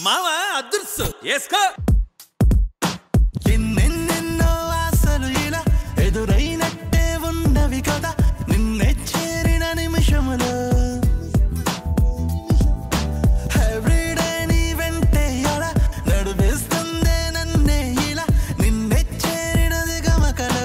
మామ అదృశ్యం వేసుకో ఎన్నెన్నెన్నో ఆశలు ఇలా ఎదురైనట్టే ఉన్నవి కదా నిన్నే చేరిన నిమిషములో ఎవ్రీడే నీ వెంటే అలా నడిపిస్తుందే నన్నే ఇలా నిన్నే చేరినది గమకలు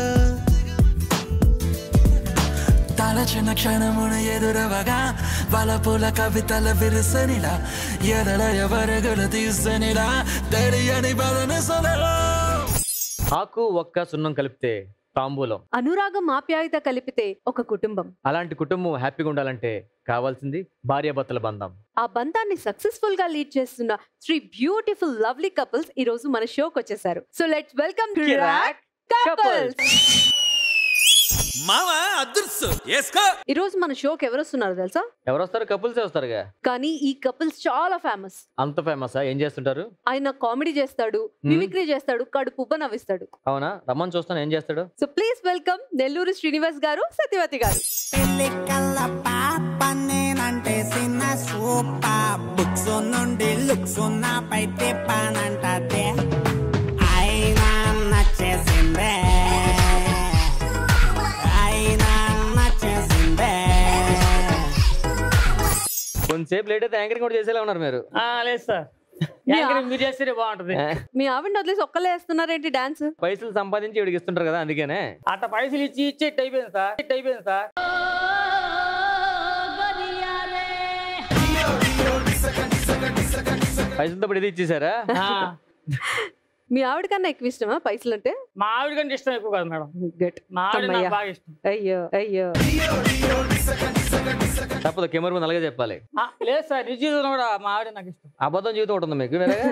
తలచిన క్షణమున ఎదురవగా వలపుల కవితల విరుసనిలా ఎదల ఎవరగలు తీసనిలా తెలియని బలని సొలలో ఆకు ఒక్క సున్నం కలిపితే తాంబూలం అనురాగం ఆప్యాయత కలిపితే ఒక కుటుంబం అలాంటి కుటుంబం హ్యాపీగా ఉండాలంటే కావాల్సింది భార్యాభర్తల బంధం ఆ బంధాన్ని సక్సెస్ఫుల్ గా లీడ్ చేస్తున్న త్రీ బ్యూటిఫుల్ లవ్లీ కపుల్స్ ఈ రోజు మన షోకి వచ్చేసారు so let's welcome Kirak couples మామ అదృశ్యం వేసుకో ఈ రోజు మన షోకి ఎవరు వస్తున్నారు తెలుసా ఎవరు వస్తారు కపుల్సే వస్తారుగా కానీ ఈ కపుల్స్ చాలా ఫేమస్ అంత ఫేమసా ఏం చేస్తుంటారు ఆయన కామెడీ చేస్తాడు మిమిక్రీ చేస్తాడు కడుపు ఉబ్బ నవ్విస్తాడు అవునా రమ్మని చూస్తాను ఏం చేస్తాడు so please welcome Nellore Srinivas garu Satyavathi గారు పెళ్ళికల్ల పాప నేనంటే చిన్న సూప బుక్స్ నుండి లుక్స్ నాపై తిప్పానంటే అయినా నచ్చేసిందే అయినా నచ్చేసిందే కొంతసేపు లేట్ అయితే యాంకరింగ్ కూడా చేసేలా ఉన్నారు మీరు ఆ, లేదు సార్ యాంకరింగ్ మీరు చేస్తేనే బాగుంటది ఆ, మీ ఆవిడ వదిలేసి ఒక్కలే వేస్తున్నారేంటి డాన్స్ పైసలు సంపాదించి ఇవిడికి ఇస్తుంటారు కదా అందుకనే అట్ట పైసలు ఇచ్చి ఇచ్చి ఇట్ట అయిపోయింది సార్ ఇట్ట అయిపోయింది సార్ పైసలతో ఇప్పుడు ఇది ఇచ్చేసారా ఆ, మీ ఆవిడ కన్నా ఎక్కువ ఇష్టమా పైసలు అంటే మా ఆవిడ కంటే ఇష్టం ఎక్కువ కాదు మేడం గట్ మా ఆవిడ నాకు అమ్మయ్య. బాగా ఇష్టం అయ్యో అయ్యో తప్పదు కెమెరా ముందు అలాగే చెప్పాలి ఆ, లేదు సార్ నిజ జీవితంలో కూడా మా ఆవిడ నాకు ఇష్టం అబద్ధం జీవితం ఉంటుంది మీకు వేరేగా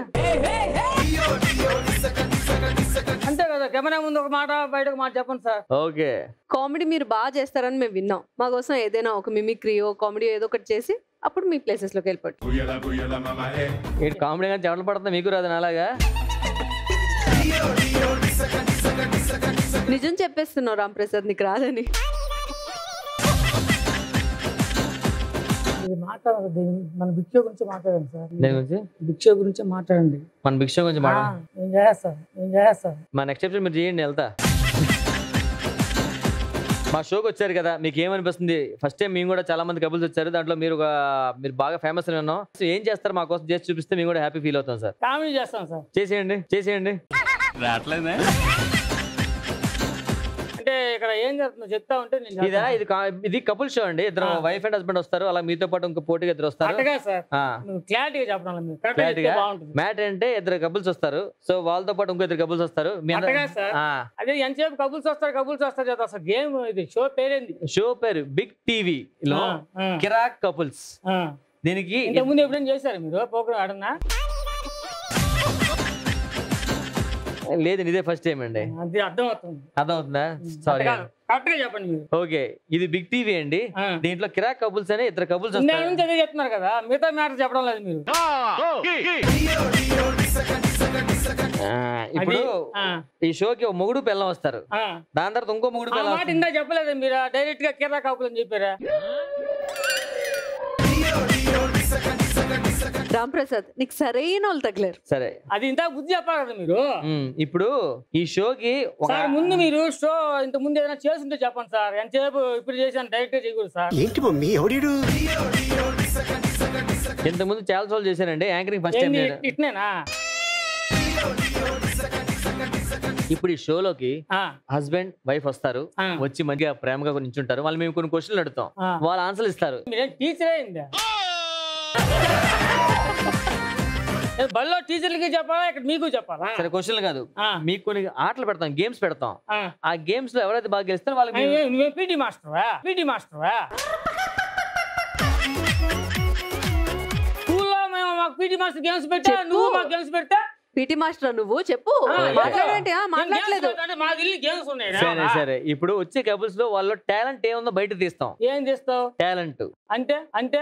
అంతే కదా కెమెరా ముందు ఒక మాట బయట ఒక మాట చెప్పండి సార్ ఓకే కామెడీ మీరు బాగా చేస్తారని మేము విన్నాం మా కోసం ఏదైనా ఒక మిమిక్రీయో కామెడీ ఏదో ఒకటి చేసి అప్పుడు మీ ప్లేసెస్ లోకి వెళ్ళిపోండి ఏంటి కామెడీ కానీ చెమటలు పడుతుంది మీకు రాదు అలాగా నిజం చెప్పేస్తున్నావు రామ్ ప్రసాద్ నీకు రాదని ఇది మాట్లాడదు మన భిక్ష గురించి మాట్లాడండి సార్ దేని గురించి భిక్ష గురించి మాట్లాడండి మన భిక్ష గురించి ఆ, మాట నేను చేస్తాను నేను చేస్తాను మా నెక్స్ట్ ఎపిసోడ్ మీరు చేయండి వెళ్తా మా షోకి వచ్చారు కదా మీకు ఏమనిపిస్తుంది ఫస్ట్ టైం మేము కూడా చాలా మంది కబుల్స్ వచ్చారు దాంట్లో మీరు ఒక మీరు బాగా ఫేమస్ ఉన్నాం సో ఏం చేస్తారు మా కోసం చేసి చూపిస్తే మేము కూడా హ్యాపీ ఫీల్ అవుతాం సార్ కామెడీ చేస్తాను సార్ చేసేయండి చేసేయండి అంటే ఇక్కడ ఏం జరుగుతుందో చెప్తా ఉంటే నేను ఇదా చేస్తాను. ఇది కా- ఇది కపుల్ షో అండి ఇద్దరు ఆ. వైఫ్ అండ్ హస్బెండ్ వస్తారు అలా మీతో పాటు ఇంకో పోటీగా ఇద్దరు వస్తారు అట్టగా సార్ నువ్వు క్లారిటీగా చెప్పడం లేదు. కరెక్ట్గా చెప్తే క్లారిటీగా బాగుంటుంది మ్యాటర్ అంటే ఇద్దరు కపుల్స్ వస్తారు సో వాళ్ళతో పాటు ఇంకో ఇద్దరు కపుల్స్ వస్తారు మీ అందరూ- అట్టగా సార్ ఆ, అదే ఎంతసేపు కబుల్స్ వస్తారు కబుల్స్ వస్తారు కదా అసలు గేమ్ ఇది షో పేరేంది షో పేరు బిగ్ టీవీ లో ఆ, ఆ, కిరాక్ కపుల్స్ ఆ. దీనికి ఇంతకు ముందు ఎప్పుడైనా చేశారు మీరు ప్రోగ్రామ్ ఆడన్నా లేదు ఇదే ఫస్ట్ టైం అండి అది అర్థం అవుతుంది అర్థమవుతుందా సారీ కరెక్ట్ గా చెప్పండి మీరు ఓకే ఇది బిగ్ టీవీ అండి ఆ. దీంట్లో కిరాక్ కపుల్స్ అని ఇద్దరు కపుల్స్ ఇందా వస్తారు నుంచి అదే చెప్తున్నారు కదా మిగతా మ్యాటర్ చెప్పడం లేదు మీరు ఆ, ఇప్పుడు ఆ, ఈ షోకి ఒక మొగుడు పిల్లం వస్తారు ఆ. దాని తర్వాత ఇంకో మొగుడు ఆ పిల్లం మాట వస్తుంది. ఇందా చెప్పలేదు మీరు డైరెక్ట్ గా కిరా కాపులు అని చెప్పారా రామ్ ప్రసాద్ నీకు సరైన వాళ్ళు తగిలారు సరే అది ఇంత బుద్ధి చెప్పాలి కదా మీరు ఉమ్, ఇప్పుడు ఈ షోకి ఒక సార్ ముందు మీరు షో ఇంత ముందు ఏదైనా చేస్తుంటే చెప్పండి సార్ ఎంతసేపు ఇప్పుడు చేసాను డైరెక్ట్ గా చేయకూడదు సార్ ఏంటి మమ్మీ ఎవడీడు ఇంతకుముందు చాలా షోలు చేశానండి యాంకరింగ్ ఫస్ట్ టైం ఏంది ఇట్నేనా ఇప్పుడు ఈ షోలోకి ఆ, హస్బెండ్ వైఫ్ వస్తారు ఆ. వచ్చి మంచిగా ప్రేమగా నించుంటారు వాళ్ళు మేము కొన్ని క్వశ్చన్లు అడుగుతాం ఆ. వాళ్ళు ఆన్సర్లు ఇస్తారు మీరేం టీచర్ అయిందా బల్లో టీచర్లకి చెప్పాలా ఇక్కడ మీకు చెప్పాలా సరే క్వశ్చన్లు కాదు ఆ. మీకు కొన్ని ఆటలు పెడతాం గేమ్స్ పెడతాం ఆ. ఆ గేమ్స్ లో ఎవరైతే బాగా గెలుస్తారో వాళ్ళకి మేము- నువ్వే- నువ్వే పీటీ మాస్టర్వా పీటీ మాస్టర్వా స్కూల్లో మేము మాకు పీటీ మాస్టర్ గేమ్స్ పెట్టా చెప్పు. నువ్వు మాకు గేమ్స్ పెడతా పిటి మాస్టర్ నువ్వు చెప్పు ఆ, మాట్లాడేంటి ఆ, ఏం మాట్లాడలేదు games అంటే మాకు ఇల్లు గేమ్స్ ఉన్నాయి సరే సరే ఇప్పుడు వచ్చే కపుల్స్ లో వాళ్ళ టాలెంట్ ఏముందో బయట తీస్తాం ఏం చేస్తావు టాలెంట్ అంటే అంటే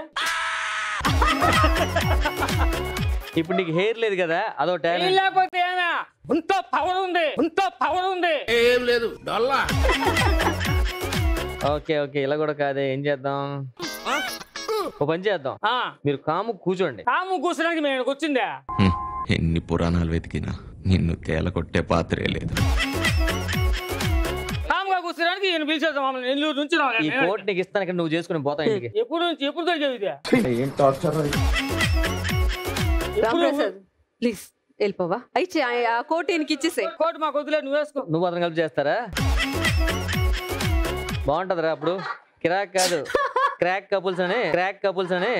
ఇప్పుడు నీకు హెయిర్ లేదు కదా అదో ఏం టాలెంట్ లేకపోతే ఏమే ఇంత పవర్ ఉంది ఇంత పవర్ ఉంది ఓకే ఓకే ఇలా కూడా కాదే ఏం చేద్దాం ఓ పని చేద్దాం ఆ, మీరు కాము కూర్చోండి కాము కూర్చోడానికి మేము ఇక్కడికి వచ్చిందే హ్మ్. ఎన్ని పురాణాలు వెతికినా నిన్ను తేల కొట్టే పాత్రే లేదు కాముగా కూర్చోడానికి ఈయన పిలిచేద్దాం మమ్మల్ని నెల్లూరు నుంచి ఈ రావాలి. కోట్ నీకు ఇస్తాను ఇక్కడ నువ్వు చేసుకుని పోతా ఇంటికి ఎప్పుడు నుంచి ఎప్పుడు దొరికేది ఇది రామ్ ప్రసాద్ ప్లీజ్ వెళ్ళిపోవా అయితే ఆ కోట్ ఈయనకి ఇచ్చేసే కోట్ మాకు వదిలే నువ్వు వేసుకో నువ్వు అతను కలిపి చేస్తారా బాగుంటదిరా అప్పుడు కిరాక్ కాదు క్రాక్ కపుల్స్ అని క్రాక్ కపుల్స్ అని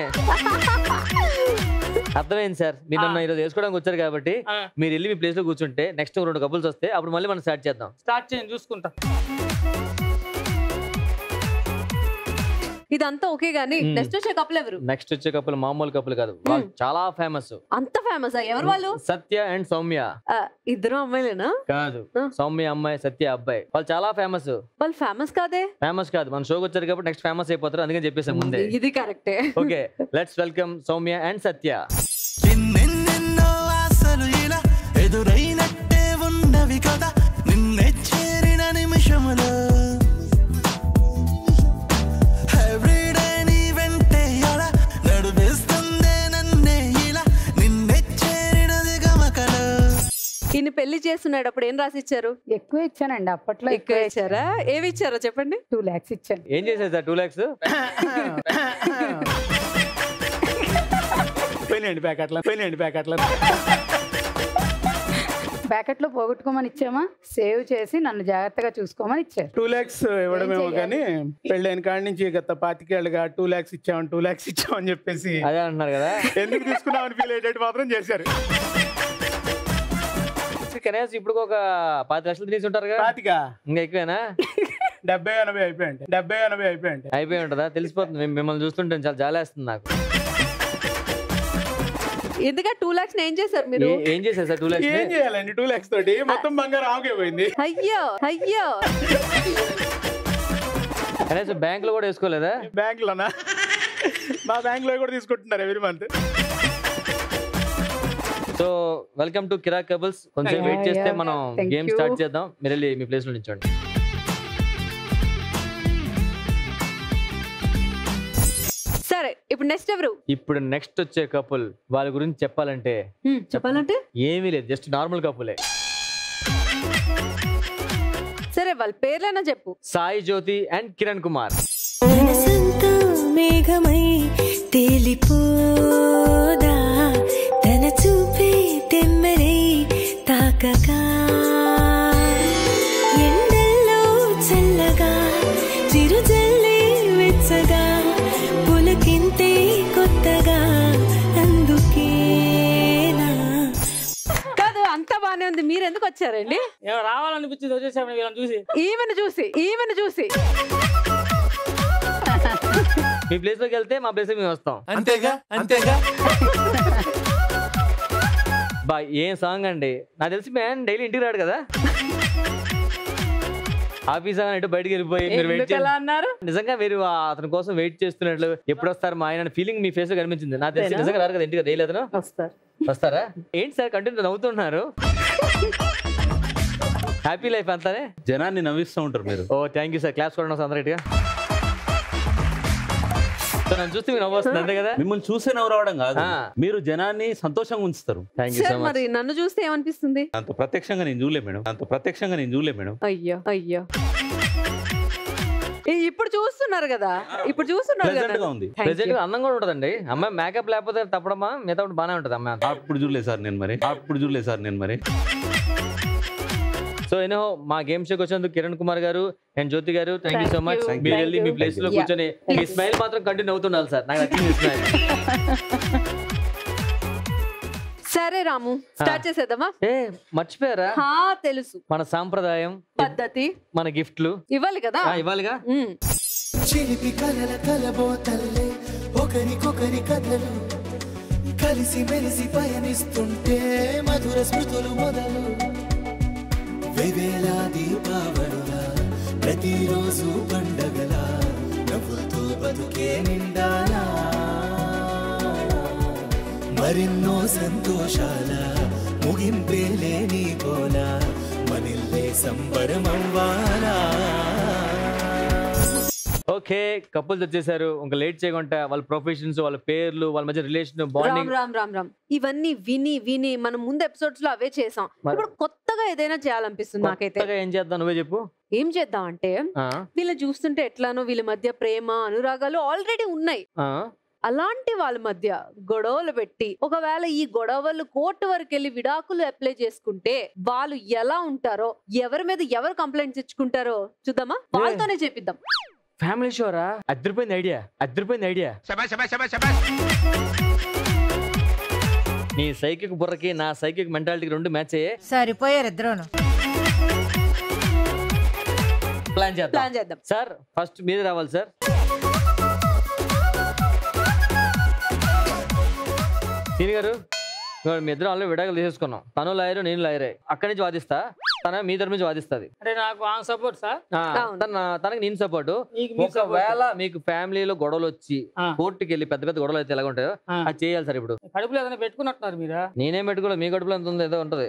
అర్థమైంది సార్ మీరు నన్ను ఈరోజు వేసుకోవడానికి వచ్చారు కాబట్టి ఆ. మీరు వెళ్ళి మీ ప్లేస్ లో కూర్చుంటే నెక్స్ట్ రెండు కపుల్స్ వస్తే అప్పుడు మళ్ళీ మనం స్టార్ట్ చేద్దాం స్టార్ట్ చేయండి చూసుకుంటా ఇదంతా ఓకే గానీ మ్మ్. నెక్స్ట్ వచ్చే కప్పులు ఎవరు నెక్స్ట్ వచ్చే కప్పులు మామూలు కప్పులు కాదు వాళ్ళు చాలా ఫేమస్ అంత ఫేమస్ ఎవరు వాళ్ళు సత్య అండ్ సౌమ్య ఆ, ఇద్దరు అమ్మాయిలేనా కాదు ఆ. సౌమ్య అమ్మాయి సత్య అబ్బాయి వాళ్ళు చాలా ఫేమస్ వాళ్ళు ఫేమస్ కాదే ఫేమస్ కాదు మన షోకి వచ్చారు కాబట్టి నెక్స్ట్ ఫేమస్ అయిపోతారు అందుకని చెప్పేసాం ముందే ఇది కరెక్టే okay let's welcome Soumya and Satya ఎన్నెన్నెన్నో ఆశలు ఇలా ఎదురైనట్టే ఉన్నవి కదా నిన్నే చేరిన నిమిషములో ఎవ్రీడే నీ వెంటే అలా నడువేస్తుందే నన్నే ఇలా నిన్నే చేరినది గమకలో ఈయన పెళ్లి చేస్తున్నాడు ఏం రాసి ఇచ్చారు ఎక్కువ ఇచ్చానండి అప్పట్లో ఎక్కువ ఇచ్చారా ఏమి ఇచ్చారో చెప్పండి టూ ల్యాక్స్ ఇచ్చాను ఏం చేసేది సార్ టూ ల్యాక్స్ పోయినండి ప్యాకెట్ల పోయినండి ప్యాకెట్ల ప్యాకెట్లో పోగొట్టుకోమని ఇచ్చామా సేవ్ చేసి నన్ను జాగ్రత్తగా చూసుకోమని ఇచ్చారు టూ ల్యాక్స్ ఇవ్వడమేమో కానీ పెళ్ళైన కాడి నుంచి గత పాతికేళ్ళుగా టూ ల్యాక్స్ ఇచ్చామని టూ ల్యాక్స్ ఇచ్చామని చెప్పేసి అదే అంటున్నారు కదా ఎందుకు తీసుకున్నామని ఫీల్ అయ్యేటట్టు మాత్రం చేశారు కనీసం ఇప్పుడు ఒక పది లక్షలు తీసి ఉంటారుగా పాతిక ఇంకా ఎక్కువేనా డెబ్బై ఎనభై అయిపోయాయండి డెబ్బై ఎనభై అయిపోయాయండి అయిపోయి ఉంటుందా తెలిసిపోతుంది మిమ్- మిమ్మల్ని చూస్తుంటే చాలా జాలేస్తుంది నాకు ఎందుకంటే టూ లాక్స్ ఏం చేశారు మీరు ఏ- ఏం చేశారు సార్ టూ ఏం ల్యాక్స్ చేయాలండి టూ ల్యాక్స్ తోటి మొత్తం బంగారం ఆమెకే పోయింది అయ్యో అయ్యో కనీసం బ్యాంక్ లో కూడా వేసుకోలేదా బ్యాంక్ లోనా మా బ్యాంక్ లో కూడా తీసుకుంటున్నారు ఎవరి మంత్ సో వెల్కమ్ టు కిరాక్ కబుల్స్ కొంచెం Yeah, వెయిట్ చేస్తే yeah. మనం Thank గేమ్ you. స్టార్ట్ చేద్దాం మీరు వెళ్ళి మీ ప్లేస్ లో నిల్చోండి సరే ఇప్పుడు నెక్స్ట్ ఎవరు ఇప్పుడు నెక్స్ట్ వచ్చే కపుల్ వాళ్ళ గురించి చెప్పాలంటే హ్మ్, చెప్పాలంటే ఏమీ లేదు జస్ట్ నార్మల్ కపులే సరే వాళ్ళ పేర్లైనా చెప్పు సాయి జ్యోతి అండ్ కిరణ్ కుమార్ మనసంతా మేఘమై తేలిపోదా తన చూపే తెమ్మరై తాకగా ఎండల్లో చల్లగా చిరుజల్లే వెచ్చగా పులకింతే కొత్తగా అందుకేనా కాదు అంతా బానే ఉంది మీరు ఎందుకు వచ్చారండి ఏమో రావాలనిపించింది వచ్చేసాము వీళ్ళని చూసి ఈమెను చూసి ఈమెను చూసి మీ ప్లేస్ లోకి వెళ్తే మా ప్లేస్ మేము వస్తాం అంతేగా అంతేగా బా ఏం సాంగ్ అండి నాకు తెలిసి మ్యాన్ డైలీ ఇంటికి రాడు కదా ఆఫీస్ అని ఇటు బయటికి వెళ్ళిపోయి మీరు వెయిట్ ఎందుకు అలా అన్నారు నిజంగా మీరు ఆ అతని కోసం వెయిట్ చేస్తున్నట్లు ఎప్పుడు వస్తారు మా ఆయన ఫీలింగ్ మీ ఫేస్ లో కనిపించింది నాకు తెలిసి నిజంగా రారు కదా ఇంటికి డైలీ అతను వస్తారు వస్తారా ఏంటి సార్ కంటిన్యూ నవ్వుతున్నారు హ్యాపీ లైఫ్ అంతానే జనాన్ని నవ్విస్తూ ఉంటారు మీరు ఓ థ్యాంక్ యూ సార్ క్లాస్ కొట్టడం సార్ అందరిగా సో నన్ను చూస్తే మీరు నవ్వు వస్తుంది అంతే కదా మిమ్మల్ని చూసే నవ్వరావడం కాదు ఆ. మీరు జనాన్ని సంతోషంగా ఉంచుతారు thank you so sir much మరి నన్ను చూస్తే ఏమనిపిస్తుంది అంత ప్రత్యక్షంగా నేను చూడలే మేడం అంత ప్రత్యక్షంగా నేను చూడలే మేడం అయ్యో అయ్యో ఈ- ఇప్పుడు చూస్తున్నారు కదా ఇప్పుడు చూస్తున్నారు కదా ప్లెజెంట్ గా ఉంది Thank ప్రెసెంట్ you. అందం కూడా ఉంటదండి అమ్మాయి మేకప్ లేకపోతే తప్పడమా మిగతా బాగానే ఉంటుంది అమ్మాయి అప్పుడు చూడలేదు సార్ నేను మరి అప్పుడు చూడలేదు సార్ నేను మరి సో ఎనో మా గేమ్ షోకి వచ్చినందుకు కిరణ్ కుమార్ గారు and Jyothi garu thank you so Thank much you. మీరు Thank వెళ్ళి మీ you. ప్లేస్ లో Yeah. కూర్చొని మీ స్మైల్ మాత్రం కంటిన్యూ అవుతుండాలి సార్ నాకు నచ్చింది స్మైల్ సరే రాము స్టార్ట్ చేసేద్దామా ఏ మర్చిపోయారా హా తెలుసు మన సాంప్రదాయం పద్ధతి మన గిఫ్ట్లు ఇవ్వాలి కదా ఆ, ఇవ్వాలిగా మ్మ్. చిలిపి కలల కలబోతల్లే ఒకరికొకరి కథలు కలిసి మెలిసి పయనిస్తుంటే మధుర స్మృతులు మొదలు వేవేలా దీపావళులా ప్రతిరోజు పండగలా నవ్వుతూ బతుకే నిండాలా మరెన్నో సంతోషాల ముగింపే లేని కోలా మనిల్లే సంబరమవ్వాలా ఓకే కపుల్స్ వచ్చేసారు ఇంకా లేట్ చేయకుండా వాళ్ళ ప్రొఫెషన్స్ వాళ్ళ పేర్లు వాళ్ళ మధ్య రిలేషన్ రామ్ బాండింగ్ రామ్ రామ్ రామ్ ఇవన్నీ విని విని మనం ముందు ఎపిసోడ్స్ లో అవే చేసాం మరి- ఇప్పుడు కొత్తగా ఏదైనా చేయాలనిపిస్తుంది నాకైతే కొత్తగా ఏం చేద్దాం నువ్వే చెప్పు ఏం చేద్దాం అంటే ఆ, వీళ్ళు చూస్తుంటే ఎట్లానో వీళ్ళ మధ్య ప్రేమ అనురాగాలు ఆల్రెడీ ఉన్నాయి ఆ, అలాంటి వాళ్ళ మధ్య గొడవలు పెట్టి ఒకవేళ ఈ గొడవలు కోర్టు వరకు వెళ్ళి విడాకులు అప్లై చేసుకుంటే వాళ్ళు ఎలా ఉంటారో ఎవరి మీద ఎవరు కంప్లైంట్స్ ఇచ్చుకుంటారో చూద్దామా వాళ్ళతోనే చెప్పిద్దాం ఫ్యామిలీ షోరా అద్దరిపోయింది ఐడియా అద్దరిపోయింది ఐడియా నీ సైకిక్ బుర్రకి నా సైకిక్ మెంటాలిటీకి రెండు మ్యాచ్ అయ్యే సరిపోయారు ఇద్దరును ప్లాన్ చేద్దాం ప్లాన్ చేద్దాం సార్ ఫస్ట్ మీరే రావాలి సార్ సీని గారు ఇవాళ మీ ఇద్దరు ఆల్రెడీ విడాకులు తీసేసుకున్నాం తను లాయరు నేను లాయరే అక్కడి నుంచి వాదిస్తా తన మీ తరపు నుంచి వాదిస్తుంది అంటే నాకు ఆన్ సపోర్ట్ సార్ అవును. తన తనకి నేను సపోర్ట్ నీకు మీ support. ఒకవేళ మీకు ఫ్యామిలీలో గొడవలు వచ్చి ఆ. కోర్టుకి వెళ్ళి పెద్ద పెద్ద గొడవలు అయితే ఎలా ఉంటాయో ఆ. అది చేయాలి సార్ ఇప్పుడు కడుపులో ఏదైనా పెట్టుకున్నట్టున్నారు మీరా నేనేం పెట్టుకోలేదు మీ గడుపులో ఎంత ఉందో ఏదో ఉంటది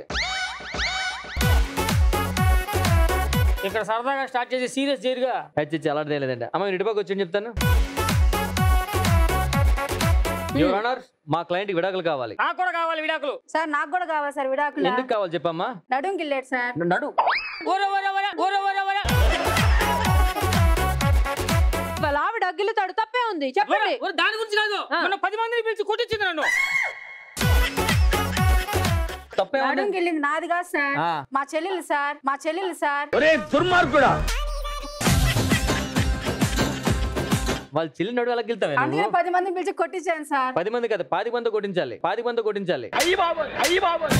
ఇక్కడ సరదాగా స్టార్ట్ చేసి సీరియస్ చేయరుగా హెచ్చి అలా తెలియదండి అమ్మ మీరు ఇటుపక్క వచ్చి చెప్తాను యువర్ ఆనర్ మా క్లయింట్ విడాకులు కావాలి నాకు కూడా కావాలి విడాకులు సార్ నాకు కూడా కావాలి సార్ విడాకులు ఎందుకు కావాలి చెప్పమ్మా నడుం గిల్లేడు సార్ నడు ఓరే ఓరే ఓరే ఓరే ఓరే ఓరే వాళ్ళ ఆవిడ అగ్గిలు తాడు తప్పే ఉంది చెప్పండి ఓరే, ఓరే, దాని గురించి కాదు ఆ. మొన్న పది మందిని పిలిచి కొట్టించింది నన్ను తప్పే ఉంది. నడుం గిల్లింది నాది కాదు సార్ ఆ. మా చెల్లెలు సార్ మా చెల్లెలు సార్ వాళ్ళ చెల్లి నడు ఎలా గెలుతావే అందుకే నువ్వు పది మందిని పిలిచి కొట్టించాను సార్ పది మంది కదా పాతి మంది కొట్టించాలి పాతి మంది కొట్టించాలి అయ్యి బాబోయ్ అయ్యి బాబోయ్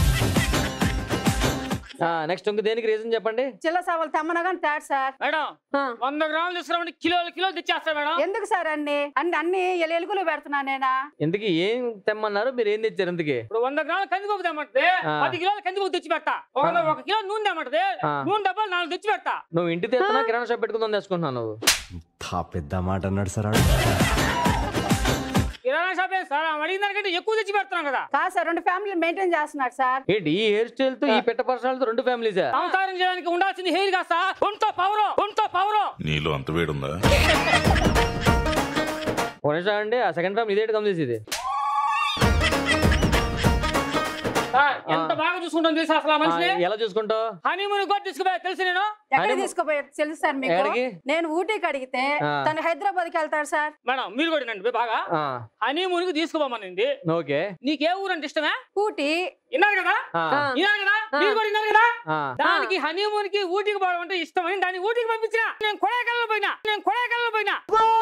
నెక్స్ట్ ఇంక దేనికి రీజన్ చెప్పండి చిల్ల సవాలు తెమ్మనగా తేడు సార్ మేడం ఆ. వంద గ్రాములు తీసుకురామంటే కిలోలు కిలోలు తెచ్చేస్తా మేడం ఎందుకు సార్ అన్ని అన్ని అన్ని ఎలు- ఎలుకలు పెడుతున్నా నేనా ఎందుకు ఏం తెమ్మన్నారు మీరు ఏం తెచ్చారు ఎందుకే ఇప్పుడు వంద గ్రాములు కందిపప్పు తెమ్మంటది ఆ. పది కిలోలు కందిపప్పు తెచ్చి పెట్టా ఒక ఒక కిలో నూనె తెమ్మంటది ఆ. నూనె డబ్బాలు నాలుగు తెచ్చి పెట్టా నువ్వు ఇంటి తెస్తున్నా కిరాణా షాప్ పెట్టుకుందాం తెచ్చుకుంటున్నావు నువ్వు పెద్ద మాట అన్నాడు సార్ కిరాణా షాప్ ఏం సార్ ఆమె అడిగిన దానికంటే ఎక్కువ తెచ్చి పెడుతున్నాం కదా కాదు సార్ రెండు ఫ్యామిలీ మెయింటైన్ చేస్తున్నాడు సార్ ఏంటి ఈ హెయిర్ స్టైల్ తో ఈ పెట్ట పర్సనాలతో రెండు ఫ్యామిలీసా సంసారం చేయడానికి ఉండాల్సింది హెయిర్ కాస్త ఒంటో పవరు ఒంటో పవరు నీలో అంత వేడుందా కొనేసా అండి ఆ సెకండ్ ఫ్యామిలీ ఇదే కంప్లీట్ ఇది సార్, ఎంత బాగా చూసుకుంటాం తెలుసా అసలు ఆ ఆ, మనిషిని ఎలా చూసుకుంటావు హనీమూన్ కూడా తీసుకుపోయా తెలుసు నేను ఎక్కడికి అరే, తీసుకుపోయారు తెలుసు సార్ మీకు ఎక్కడికి? నేను ఊటీకి అడిగితే ఆ. తను హైదరాబాద్ కి వెళ్తాడు సార్ మేడం మీరు కూడా నండి బాగా ఆ, హనీమూన్ కి తీసుకుపోమనింది ఓకే నీకే ఊరు అంటే ఇష్టమే ఊటీ విన్నారు కదా ఆ, ఆ. విన్నారు కదా ఆ. మీరు కూడా విన్నారు కదా ఆ. దానికి హనీమూన్ కి ఊటికి పోవడం అంటే ఇష్టమని దాన్ని ఊటికి పంపించిన నేను కొడైకెళ్ళ పోయినా నేను కొడైకెళ్ళ పోయినా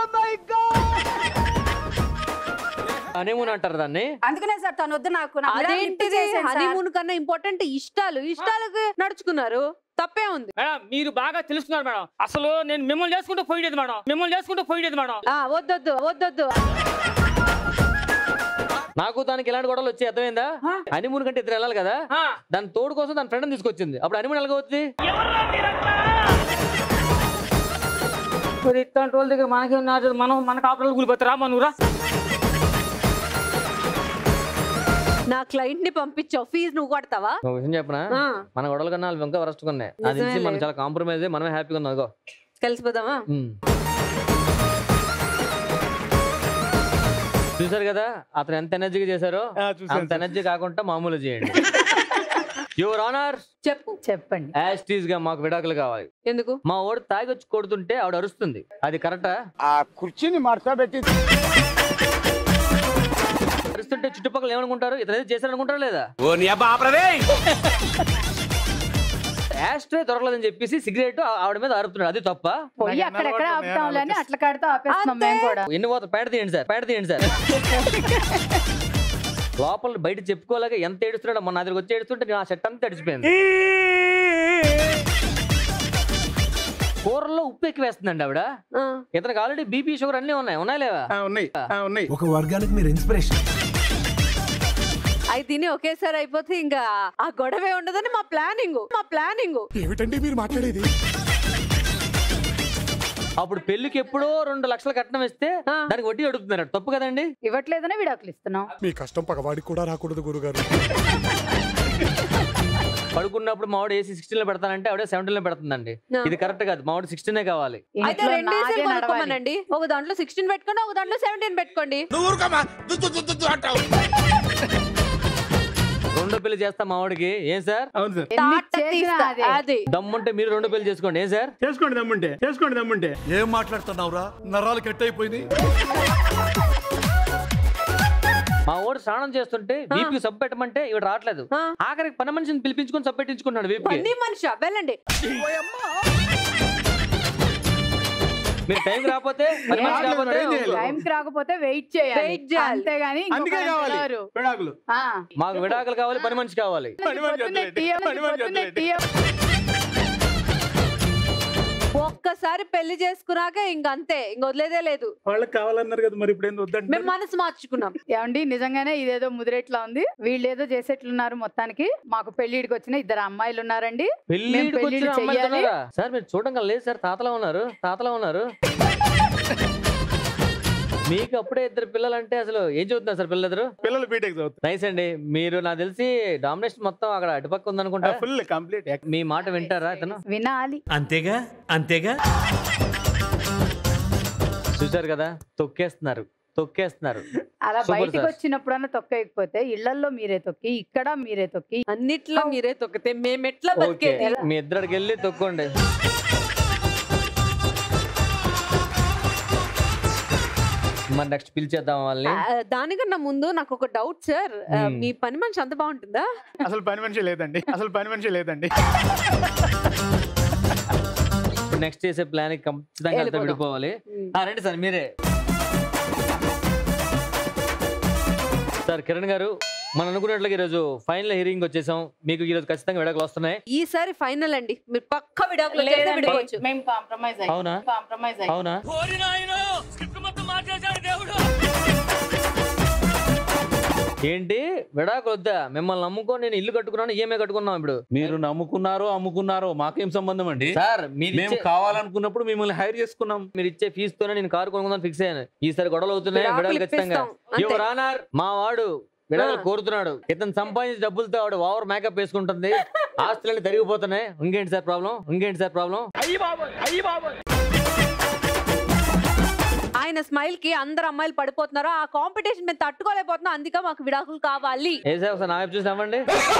హనీమూన్ అంటారు దాన్ని అందుకనే సార్ తను వద్దు నాకు నాకు విడాకులు అదేంటిది ఇప్పించేసేయండి సార్. హనీమూన్ కన్నా ఇంపార్టెంట్ ఇష్టాలు ఇష్టాలకు నడుచుకున్నారు తప్పే ఉంది మేడం మీరు బాగా తెలుసుకున్నారు మేడం అసలు నేను మిమ్మల్ని చేసుకుంటూ పోయేది మేడం మిమ్మల్ని చేసుకుంటూ పోయేది మేడం ఆ వద్దొద్దు వద్దొద్దు నాకు దానికి ఎలాంటి గొడవలు వచ్చి అర్థమైందా హనీమూన్ కంటే ఇద్దరు వెళ్ళాలి కదా ఆ, దాని తోడు కోసం దాని ఫ్రెండ్ తీసుకొచ్చింది అప్పుడు హనీమూన్ ఎలాగవుతుంది మరి ఇట్లాంటి వాళ్ళ దగ్గర మనకి మనం మన కాపురాలు కూలిపోతారా మనూరా నా క్లయింట్ ని పంపించావు ఫీజు నువ్వు కొడతావా ఒక విషయం చెప్పనా ఆ, మన గొడవల కన్నా వాళ్ళు ఇంకా వరస్ట్ ఉన్నాయి అది నిజమేలే. నుంచి మనం చాలా కాంప్రమైజ్ మనమే హ్యాపీగా ఉన్నాం అదిగో. కలిసిపోదామా ఉమ్. చూసారు కదా అతను ఎంత ఎనర్జీగా చేశారో ఆ, చూశాను, అంత ఎనర్జీ కాకుండా మామూలు చేయండి యువర్ ఆనర్ చెప్పు చెప్పండి యాస్టీస్ గా మాకు విడాకులు కావాలి ఎందుకు మా ఓడి తాగి వచ్చి కొడుతుంటే ఆవిడ అరుస్తుంది అది కరెక్టా ఆ కుర్చీని మార్చబెట్టి అరుస్తుంటే చుట్టుపక్కల ఏమనుకుంటారు ఇతను ఏదో చేశారనుకుంటారా లేదా ఓ నీ అబ్బా ఆపరదే యాస్ట్రే దొరకలేదని చెప్పేసి సిగరెట్ ఆవిడ మీద అరుపుతున్నాడు అది తప్ప పోయి నాకు అక్కడెక్కడ అలవాటు ఉన్నాయి, ఆపుతాంలే అని ఆలోచిస్తా. అట్ల కాడితో ఆపేస్తున్నాం మేము కూడా ఎన్ని పోతా పేడ తీయండి సార్ పేడ తీయండి సార్ లోపల బయట చెప్పుకోలేక ఎంత ఏడుస్తున్నాడో మొన్న నా దగ్గరికి వచ్చి ఏడుస్తుంటే నా షర్ట్ అంతా తడిచిపోయింది కూరల్లో ఉప్పు ఎక్కువ వేస్తుందండి ఆవిడ ఆ, ఇతనికి ఆల్రెడీ బీపీ షుగర్ అన్నీ ఉన్నాయి ఉన్నాయి లేవా ఆ, ఉన్నాయి ఆ, ఉన్నాయి ఒక వర్గానికి మీరు ఇన్స్పిరేషన్ అవి తిని ఒకేసారి అయిపోతే ఇంకా ఆ గొడవే ఉండదని మా ప్లానింగ్ మా ప్లానింగ్ ఏమిటండి మీరు మాట్లాడేది అప్పుడు పెళ్లికి ఎప్పుడో రెండు లక్షలు కట్నం ఇస్తే ఆ. దానికి వడ్డీ అడుగుతున్నారు తప్పు కదండి ఇవ్వట్లేదనే విడాకులు ఇస్తున్నాం మీ కష్టం పగవాడికి కూడా రాకూడదు గురుగారు పడుకున్నప్పుడు మావాడు ఏసీ సిక్స్టీన్ లో పెడతానంటే ఆవిడ సెవెంటీన్ లో పెడుతుందండి ఆ. ఇది కరెక్ట్ కాదు మావాడు సిక్స్టీనే కావాలి అయితే రెండు ఏసీలు కొనుక్కోమనండి ఒక దాంట్లో సిక్స్టీన్ పెట్టుకోండి ఒక దాంట్లో సెవెంటీన్ పెట్టుకోండి రెండో పెళ్లి చేస్తా మావాడికి ఏం సార్ అవును సార్ తాట తీస్తా. అది దమ్ముంటే మీరు రెండో పెళ్లి చేసుకోండి ఏం సార్ చేసుకోండి దమ్ముంటే చేసుకోండి దమ్ముంటే ఏం మాట్లాడుతున్నావురా నరాలు కట్ అయిపోయింది మా వాడు స్నానం చేస్తుంటే వీపీ సబ్ పెట్టమంటే ఇవి రావట్లేదు ఆఖరికి పని మనిషిని పిలిపించుకొని సబ్ పెట్టించుకున్నాడు వీపీ పని మనిషి వెళ్ళండి మీరు టైం రాకపోతే పని మనిషి రాకపోతే టైం కి రాకపోతే వెయిట్ చేయాలి Wait చేయాలి. అంతేగాని అందుకే కావాలి విడాకులు ఆ. మాకు విడాకులు కావాలి పని మనిషి కావాలి పని మనిషి పొద్దున్నే వదిలేయండి. టీఎం, పని మనిషి పొద్దున్నే వదిలేయండి. టీఎం. ఒక్కసారి పెళ్లి చేసుకున్నాక ఇంక అంతే ఇంక వదిలేదే లేదు వాళ్ళకి కావాలన్నారు కదా మరి ఇప్పుడు ఏంది వద్దంటే మేము మనసు మార్చుకున్నాం ఏమండి నిజంగానే ఇదేదో ముదిరేట్లా ఉంది వీళ్ళు ఏదో చేసేట్లున్నారు మొత్తానికి మాకు పెళ్లిడికి వచ్చిన ఇద్దరు అమ్మాయిలు ఉన్నారండి మేము పెళ్లికి పెళ్లిళ్ళు వచ్చిన అమ్మాయిలు చెయ్యాలి ఉన్నారా? సార్ మీరు చూడడం లేదు సార్ తాతలా ఉన్నారు తాతలా ఉన్నారు మీకు అప్పుడే ఇద్దరు పిల్లలు అంటే అసలు ఏం చదువుతున్నారు సార్ పిల్లలిద్దరు పిల్లలు బీటెక్ చదువుతారు నైస్ అండి మీరు నాకు తెలిసి డామినేషన్ మొత్తం అక్కడ అటుపక్క ఉందనుకుంటా ఫుల్ కంప్లీట్ మీ మాట వింటారా ఇతను వినాలి అంతేగా అంతేగా చూసారు కదా తొక్కేస్తున్నారు తొక్కేస్తున్నారు అలా Super, బయటికి sir. వచ్చినప్పుడన్నా తొక్కకపోతే ఇళ్లలో మీరే తొక్కి ఇక్కడ మీరే తొక్కి అన్నిట్లో మీరే తొక్కితే మేము ఎట్లా ఓకే బతికేది మీ ఇద్దరికి వెళ్ళి తొక్కోండి మరి నెక్స్ట్ పిలిచేద్దాం వాళ్ళని ఆ, దానికన్నా ముందు నాకు ఒక డౌట్ సార్ ఆ, Hmm. మీ పని మనిషి అంత బాగుంటుందా అసలు పని మనిషి లేదండి అసలు పని మనిషి లేదండి నెక్స్ట్ చేసే ప్లాన్ ఖచ్చితంగా అంతా వెళ్ళిపోదాం. విడిపోవాలి ఆ, రండి సార్ మీరే సార్ కిరణ్ గారు మనం అనుకున్నట్లుగా ఈరోజు ఫైనల్ హియరింగ్ వచ్చేసాం మీకు ఈరోజు ఖచ్చితంగా విడాకులు వస్తున్నాయి ఈసారి ఫైనల్ అండి మీరు పక్క విడాకులు చేస్తే విడిపోవచ్చు మేము కాంప్రమైజ్ అవునా? కాంప్రమైజ్ అవునా ఏంటి విడాకులు వద్దా మిమ్మల్ని నమ్ముకొని నేను ఇల్లు కట్టుకున్నాను ఈఎంఐ కట్టుకున్నాం ఇప్పుడు మీరు నమ్ముకున్నారో అమ్ముకున్నారో మాకేం సంబంధం అండి సార్ మీరు మేము ఇచ్చే- కావాలనుకున్నప్పుడు మిమ్మల్ని హైర్ చేసుకున్నాం మీరు ఇచ్చే ఫీజు తోనే నేను కారు కొనుక్కుందాం ఫిక్స్ అయ్యాను ఈసారి గొడవలు అవుతున్నాయి విడాకులు విడాకులు ఖచ్చితంగా ఇప్పిస్తాం. అంతే. యువర్ ఆనర్ మా వాడు విడాకులు ఆ. కోరుతున్నాడు ఇతను సంపాదించిన డబ్బులతో ఆవిడ ఓవర్ మేకప్ వేసుకుంటుంది ఆస్తులన్నీ తరిగిపోతున్నాయి ఇంకేంటి సార్ ప్రాబ్లం ఇంకేంటి సార్ ప్రాబ్లం ఆయన స్మైల్ కి అందరు అమ్మాయిలు పడిపోతున్నారు ఆ కాంపిటీషన్ మేము తట్టుకోలేకపోతున్నాం అందుకే మాకు విడాకులు కావాలి ఏ సార్ ఒకసారి నా వైపు చూసి నవ్వండి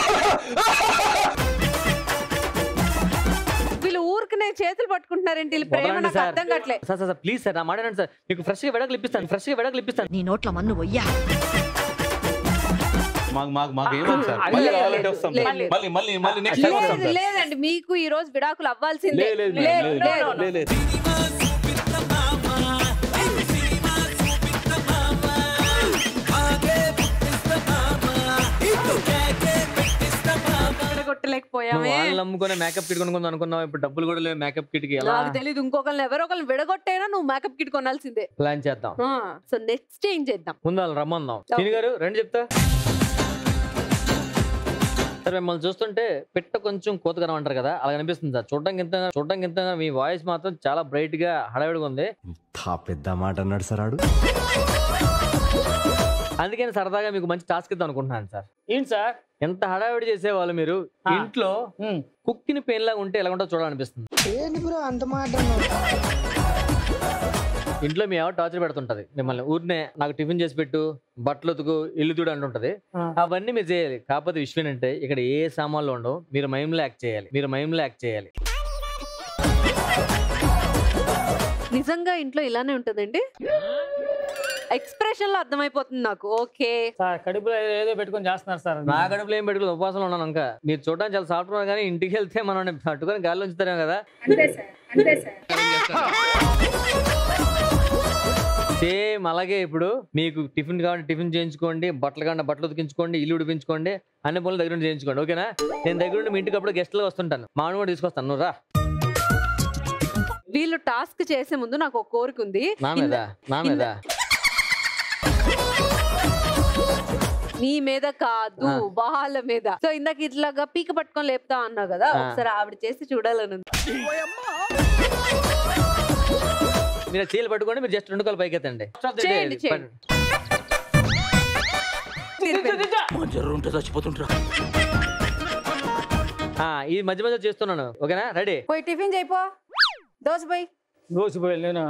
వీళ్ళు ఊరికి చేతులు పట్టుకుంటున్నారేంటి వీళ్ళ ప్రేమ వదలండి నాకు సార్ అర్థం కావట్లే sir sir sir please sir నా మాట వినండి సార్ మీకు ఫ్రెష్ గా విడాకులు ఇప్పిస్తాను ఫ్రెష్ గా విడాకులు ఇప్పిస్తాను నీ నోట్ల మన్ను వయ్యా మాకు మాకు మాకు ఏమవుతుంది సార్ లేదు, మళ్ళీ లేదు, కావాలంటే లేదు, వస్తాం లేదు, సార్. లేదు. మళ్ళీ మళ్ళీ మళ్ళీ నెక్స్ట్ టైం వస్తాం లేదు సార్ లేదండి మీకు ఈ రోజు విడాకులు అవ్వాల్సిందే లేదు లేదు లేదు, లేదు లేదు. లేదు లేదు విడగొట్టలేకపోయామే వాళ్ళు నమ్ముకునే మేకప్ కిట్ కొనుక్కుందాం అనుకున్నాం ఇప్పుడు డబ్బులు కూడా లేవు మేకప్ కిట్ కి ఎలా నాకు తెలియదు ఇంకొకరిని ఎవరో ఒకరిని విడగొట్టైనా నువ్వు మేకప్ కిట్ కొనాల్సిందే ప్లాన్ చేద్దాం సో నెక్స్ట్ ఏం చేద్దాం ముందు వాళ్ళు రమ్మందాం Okay. సీని గారు రండి చెప్తా సార్ మిమ్మల్ని చూస్తుంటే పిట్ట కొంచెం కోతగనం అంటారు కదా అలా అనిపిస్తుంది సార్ చూడడానికి ఎంత చూడడానికి ఎంత మీ వాయిస్ మాత్రం చాలా బ్రైట్ గా హడావిడిగా ఉంది తా పెద్ద మాట అన్నాడు సార్ ఆడు అందుకని సరదాగా మీకు మంచి టాస్క్ ఇద్దాం అనుకుంటున్నాను సార్ ఏంటి సార్ ఎంత హడావిడి చేసేవాళ్ళు మీరు ఇంట్లో కుక్కిని పెయిన్ లాగా ఉంటే ఎలా ఉంటుందో చూడాలనిపిస్తుంది అంత మాట ఇంట్లో మీ ఆవిడ టార్చర్ పెడుతుంటది మిమ్మల్ని ఊరినే నాకు టిఫిన్ చేసి పెట్టు బట్టలు ఉతుకు ఇల్లు తూడు అంటుంటది అవన్నీ మీరు చేయాలి కాకపోతే విషయం ఏంటంటే ఇక్కడ ఏ సామాన్లు ఉండవు మీరు మైమ్లో యాక్ట్ చేయాలి మీరు మైమ్లో యాక్ట్ చేయాలి నిజంగా ఇంట్లో ఇలానే ఉంటుందండి ఎక్స్ప్రెషన్ లో అర్థమైపోతుంది నాకు ఓకే సార్ కడుపులో ఏదో పెట్టుకొని చేస్తున్నారు సార్ నా కడుపులో ఏం పెట్టుకుని ఉపవాసంలో ఉన్నాను ఇంకా మీరు చూడడానికి చాలా సాఫ్ట్ ఉన్నారు కానీ ఇంటికి వెళ్తే మనం పట్టుకొని గాల్లో ఉంచుతారేమో కదా అంతే సార్ అంతే సార్ సేమ్ అలాగే ఇప్పుడు మీకు టిఫిన్ కావాలంటే టిఫిన్ చేయించుకోండి బట్టలు కావాలంటే బట్టలు ఉతికించుకోండి ఇల్లు ఉడిపించుకోండి అన్ని పనులు దగ్గర నుండి చేయించుకోండి ఓకేనా నేను దగ్గర నుండి మీ ఇంటికి అప్పుడు గెస్ట్లో వస్తుంటాను మామిడి కూడా తీసుకొస్తాను నువ్వు రా వీళ్ళు టాస్క్ చేసే ముందు నాకు ఒక కోరిక ఉంది నా మీద నా మీద నీ మీద కాదు ఆ. వాళ్ళ మీద సో ఇందాక ఇట్లాగా పీక పట్టుకొని లేపుతా అన్నావు కదా ఆ. ఒకసారి ఆవిడ చేసి చూడాలని ఉంది. మీరు చీలు పట్టుకోండి మీరు జస్ట్ రెండు కాలు పైకి ఎత్తండి చేయండి, చేయండి. జర్రు ఉంటే చచ్చిపోతుంటారా ఆ, ఈ మధ్య మధ్య చేస్తున్నాను ఓకేనా రెడీ పోయి టిఫిన్ చేయిపో దోశ పోయి దోసిపోయాను నేను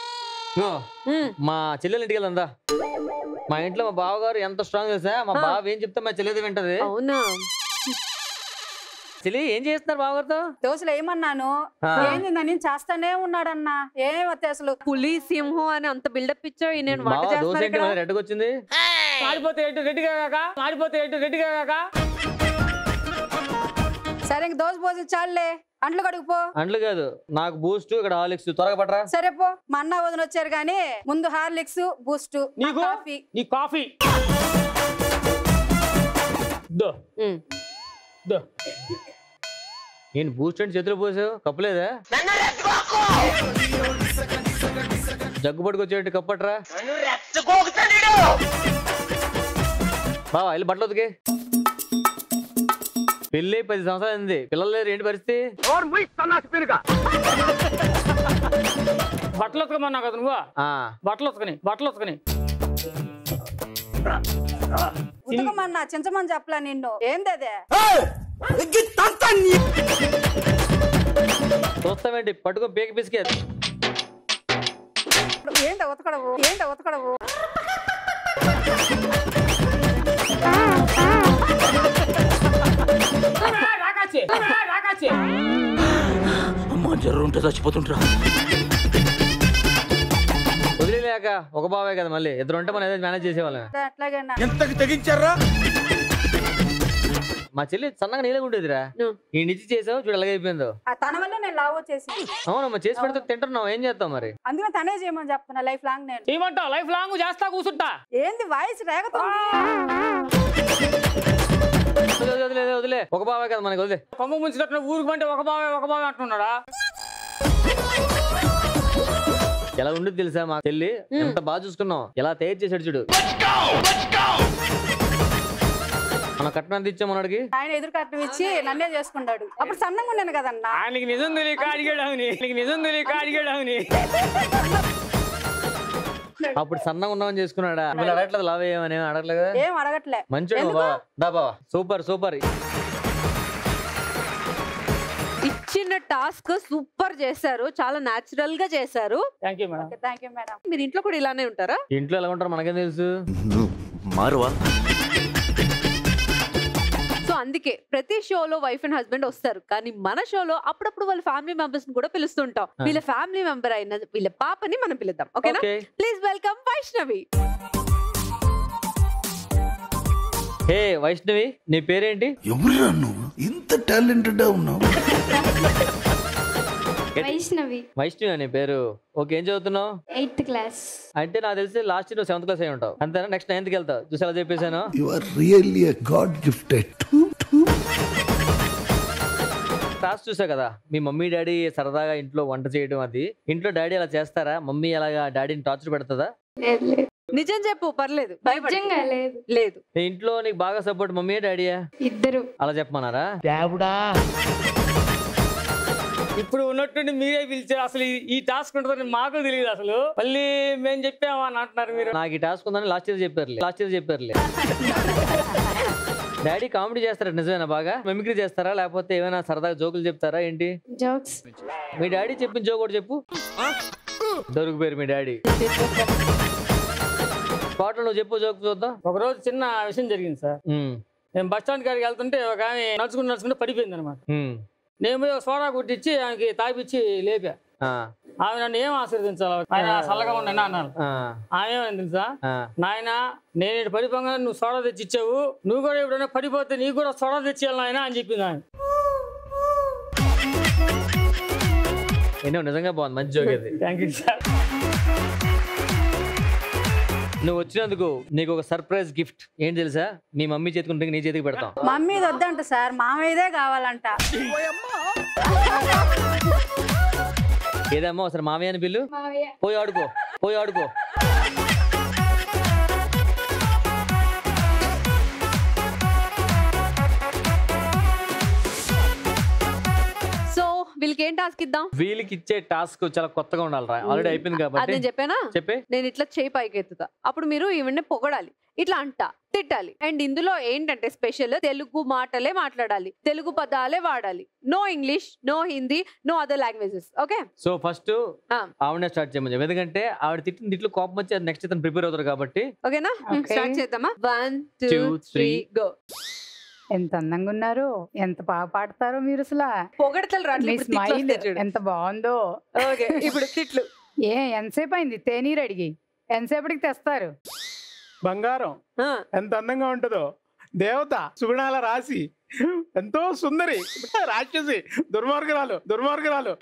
మా చెల్లెలు ఇంటికి వెళ్దా మా ఇంట్లో మా బావగారు ఎంత స్ట్రాంగ్ తెలుసా మా ఆ. బావ ఏం చెప్తే మా చెల్లెది వింటది అవునా చెల్లి ఏం చేస్తున్నారు బావగారితో దోశలు ఏమన్నాను ఆ. ఏంది నేను చేస్తానే ఉన్నాడన్నా ఏమవుతాయి అసలు పులి సింహం అని అంత బిల్డప్ ఇచ్చావు ఈ నేను వంట బావ దోశ చేస్తున్నాను ఏంటి ఇక్కడ. మరి రెడ్కి వచ్చింది మాడిపోతే ఎటు రెడ్డిగా కాక మాడిపోతే ఎటు రెడ్డిగా కాక సరే ఇంక దోశ పోసి చాలులే అంట్లు కడుగుపో అండ్లు కాదు నాకు బూస్ట్ ఇక్కడ హాలిక్స్ త్వరగా పట్రా సరే పో మా అన్న వదిన వచ్చారు కానీ ముందు హార్లిక్స్ బూస్ట్ నీకు కాఫీ నీ కాఫీ దో దో నేను బూస్ట్ అంటే చేతిలో పోసావు కప్పలేదా జగ్గు పట్టుకొచ్చేటి కప్పట్రా బావా వెళ్ళి బట్టలు ఉతికి పెళ్ళి పది సంవత్సరాలు అయింది పిల్లలు లేరు ఏంటి పరిస్థితి బట్టలు ఉతకమన్నా కదా నువ్వు ఆ, బట్టలు ఉతకని బట్టలు ఉతకని ఉతకమన్నా చించమని చెప్పలా నిన్ను ఏంది అదే చూస్తామేంటి పట్టుకో పేక పిసికే ఏంట ఉతకడవు ఏంట ఉతకడవు రాకాచి రాకాచి అమ్మా జ్వరం ఉంటే చచ్చిపోతుంటరా వదిలేక ఒక బావే కదా మళ్ళీ ఇద్దరు ఉంటే మనం ఏదో మేనేజ్ చేసేవాళ్ళం అట్లాగేనా ఎంతకి తెగించారా మా చెల్లి సన్నగా నీళ్ళగా ఉండేదిరా ఈ నిచ్చి చేసావు చూడు ఎలాగ అయిపోయిందో ఆ తన వల్లే నేను లావ్ వచ్చేసి అవునమ్మా చేసి పెడితే తింటున్నావు ఏం చేస్తావు మరి అందుకని తనే చేయమని చెప్తున్నా లైఫ్ లాంగ్ నేను చేయమంటావు లైఫ్ లాంగ్ చేస్తా కూర్చుంటా ఏంది వాయిస్ రేగుతుంది వదిలే, వదిలే, వదిలే, వదిలే ఒక బావే కదా మనకి వదిలే కొమ్మ ముంచినట్టు ఊరికి పంటే ఒక బావే ఒక బావే అంటున్నాడా ఎలా ఉండేది తెలుసా మా చెల్లి ఎంత బాగా చూసుకున్నాం ఎలా తయారు చేశాడు చూడు మన కట్నం ఎంత ఇచ్చాం మనడికి ఆయన ఎదురు కట్టం ఇచ్చి నన్నే చేసుకున్నాడు అప్పుడు సన్నంగా ఉన్నాను కదన్నా ఆయనకి నిజం తెలియక అడిగాడు అవుని నీకు నిజం తెలియక అడిగాడు అవుని అప్పుడు సన్నగా ఉన్నామని చేసుకున్నాడా వీళ్ళు అడగట్లేదు లావ్ అయ్యామని ఏం అడగలేదు కదా ఏం అడగట్లే మంచోడు ఎందుకు? బావా దా బావా సూపర్ సూపర్ ఇచ్చిన టాస్క్ సూపర్ చేశారు చాలా నాచురల్ గా చేశారు thank you madam thank you madam మీరు ఇంట్లో కూడా ఇలానే ఉంటారా ఇంట్లో ఎలా ఉంటారు మనకేం తెలుసు మారువా సో అందుకే ప్రతి షోలో వైఫ్ అండ్ హస్బెండ్ వస్తారు కానీ మన షోలో అప్పుడప్పుడు వాళ్ళ ఫ్యామిలీ మెంబర్స్ కూడా పిలుస్తుంటాం ఆ. వీళ్ళ ఫ్యామిలీ మెంబర్ అయిన వీళ్ళ పాపని మనం పిలుద్దాం ఓకేనా Okay. Please welcome Vaishnavi hey Vaishnavi నీ పేరేంటి ఎవరురా నువ్వు ఇంత టాలెంటెడ్ ఉన్నావు వైష్ణవి వైష్ణవి నీ పేరు ఓకే ఏం చదువుతున్నావు ఎయిత్ క్లాస్ అంటే నాకు తెలిసి లాస్ట్ నువ్వు సెవెంత్ క్లాస్ అయి ఉంటావు అంతేనా నెక్స్ట్ నైన్త్కి వెళ్తావు చూసి ఎలా చెప్పేశాను you are really a god gifted class చూసా కదా మీ మమ్మీ డాడీ సరదాగా ఇంట్లో వంట చేయడం అది ఇంట్లో డాడీ అలా చేస్తారా మమ్మీ అలాగా డాడీని టార్చర్ పెడుతుందా లేదు లేదు నిజం చెప్పు పర్లేదు భయపడకు. నిజంగా లేదు లేదు నీ ఇంట్లో నీకు బాగా సపోర్ట్ మమ్మీ డాడీయా ఇద్దరు అలా చెప్పమన్నారా ఇప్పుడు ఉన్నట్టుండి మీరే పిలిచారు అసలు ఈ- ఈ టాస్క్ ఉంటుందని మాకు తెలియదు అసలు మళ్ళీ మేము చెప్పామా అని అంటున్నారు మీరు నాకు ఈ టాస్క్ ఉందని లాస్ట్ ఇయర్ చెప్పారులే లాస్ట్ ఇయర్ చెప్పారులే డాడీ కామెడీ చేస్తారా నిజమేనా బాగా మెమిక్రీ చేస్తారా లేకపోతే ఏమైనా సరదాగా జోకులు చెప్తారా ఏంటి జోక్స్ మీ డాడీ చెప్పిన జోక్ కూడా చెప్పు దొరికిపోయారు మీ డాడీ స్పాట్లో నువ్వు చెప్పు జోక్ చూద్దాం ఒక రోజు చిన్న విషయం జరిగింది సార్ ఉమ్, నేను బస్ స్టాండ్ కాడికి వెళ్తుంటే ఒక ఆమె నడుచుకుంటూ నడుచుకుంటూ పడిపోయింది అనమాట ఉమ్, నేను పోయి ఒక సోడా కొట్టించి ఆమెకి తాగిపిచ్చి లేపా ఆ, ఆమె నన్ను ఏం ఆశీర్వదించాలి ఆయన చల్లగా ఉండండి అన్నాను ఆ, ఆమె ఏమైంది తెలుసా ఆ. నాయన నేను ఇటు పడిపోగా నువ్వు సోడా తెచ్చి ఇచ్చావు నువ్వు కూడా ఎప్పుడైనా పడిపోతే నీకు కూడా సోడా తెచ్చేయాలి నాయన అని చెప్పింది ఆయన ఎన్నో నిజంగా బాగుంది మంచి జోక్ ఇది థ్యాంక్ యూ సార్ నువ్వు వచ్చినందుకు నీకు ఒక సర్ప్రైజ్ గిఫ్ట్ ఏం తెలుసా మీ మమ్మీ చేతికి ఉంటుంది నీ చేతికి పెడతాం మమ్మీ వద్దంట సార్ మామయ్యదే కావాలంట ఏదమ్మా ఒకసారి మామయ్య అని పిల్లు మావయ్య పోయి ఆడుకో పోయి ఆడుకో సో వీళ్ళకి ఏం టాస్క్ ఇద్దాం వీళ్ళకి ఇచ్చే టాస్క్ చాలా కొత్తగా ఉండాలి ఆల్రెడీ అయిపోయింది అది కాబట్టి నేను చెప్పానా చెప్పే నేను ఇట్లా చేయి పైకి ఎత్తుతా అప్పుడు మీరు ఈవెన్ పొగడాలి ఇట్లా అంట తిట్టాలి అండ్ ఇందులో ఏంటంటే స్పెషల్ తెలుగు మాటలే మాట్లాడాలి తెలుగు పదాలే వాడాలి no English no Hindi no other languages okay so first ఆవిడనే స్టార్ట్ చేయమని చెప్పు. ఎందుకంటే ఆవిడ తిట్టిన తిట్లు కోపం వచ్చి నెక్స్ట్ ఇతను ప్రిపేర్ అవుతారు కాబట్టి ఓకేనా Okay. స్టార్ట్ చేద్దామా one two Two, three three. Go ఎంత అందంగా ఉన్నారు ఎంత బాగా పాడతారో మీరు అసలు పొగడతలు రావట్లేదు, మీ ఇప్పుడు తిట్లు స్మైల్ వస్తాయి చూడు. ఎంత బాగుందో ఓకే ఇప్పుడు తిట్లు ఏ ఎంతసేపు అయింది తేనీరు అడిగి ఎంతసేపటికి తెస్తారు బంగారం ఎంత అందంగా ఉంటుందో దేవత సుగుణాల రాశి ఎంతో సుందరి రాక్షసి దుర్మార్గురాలు దుర్మార్గురాలు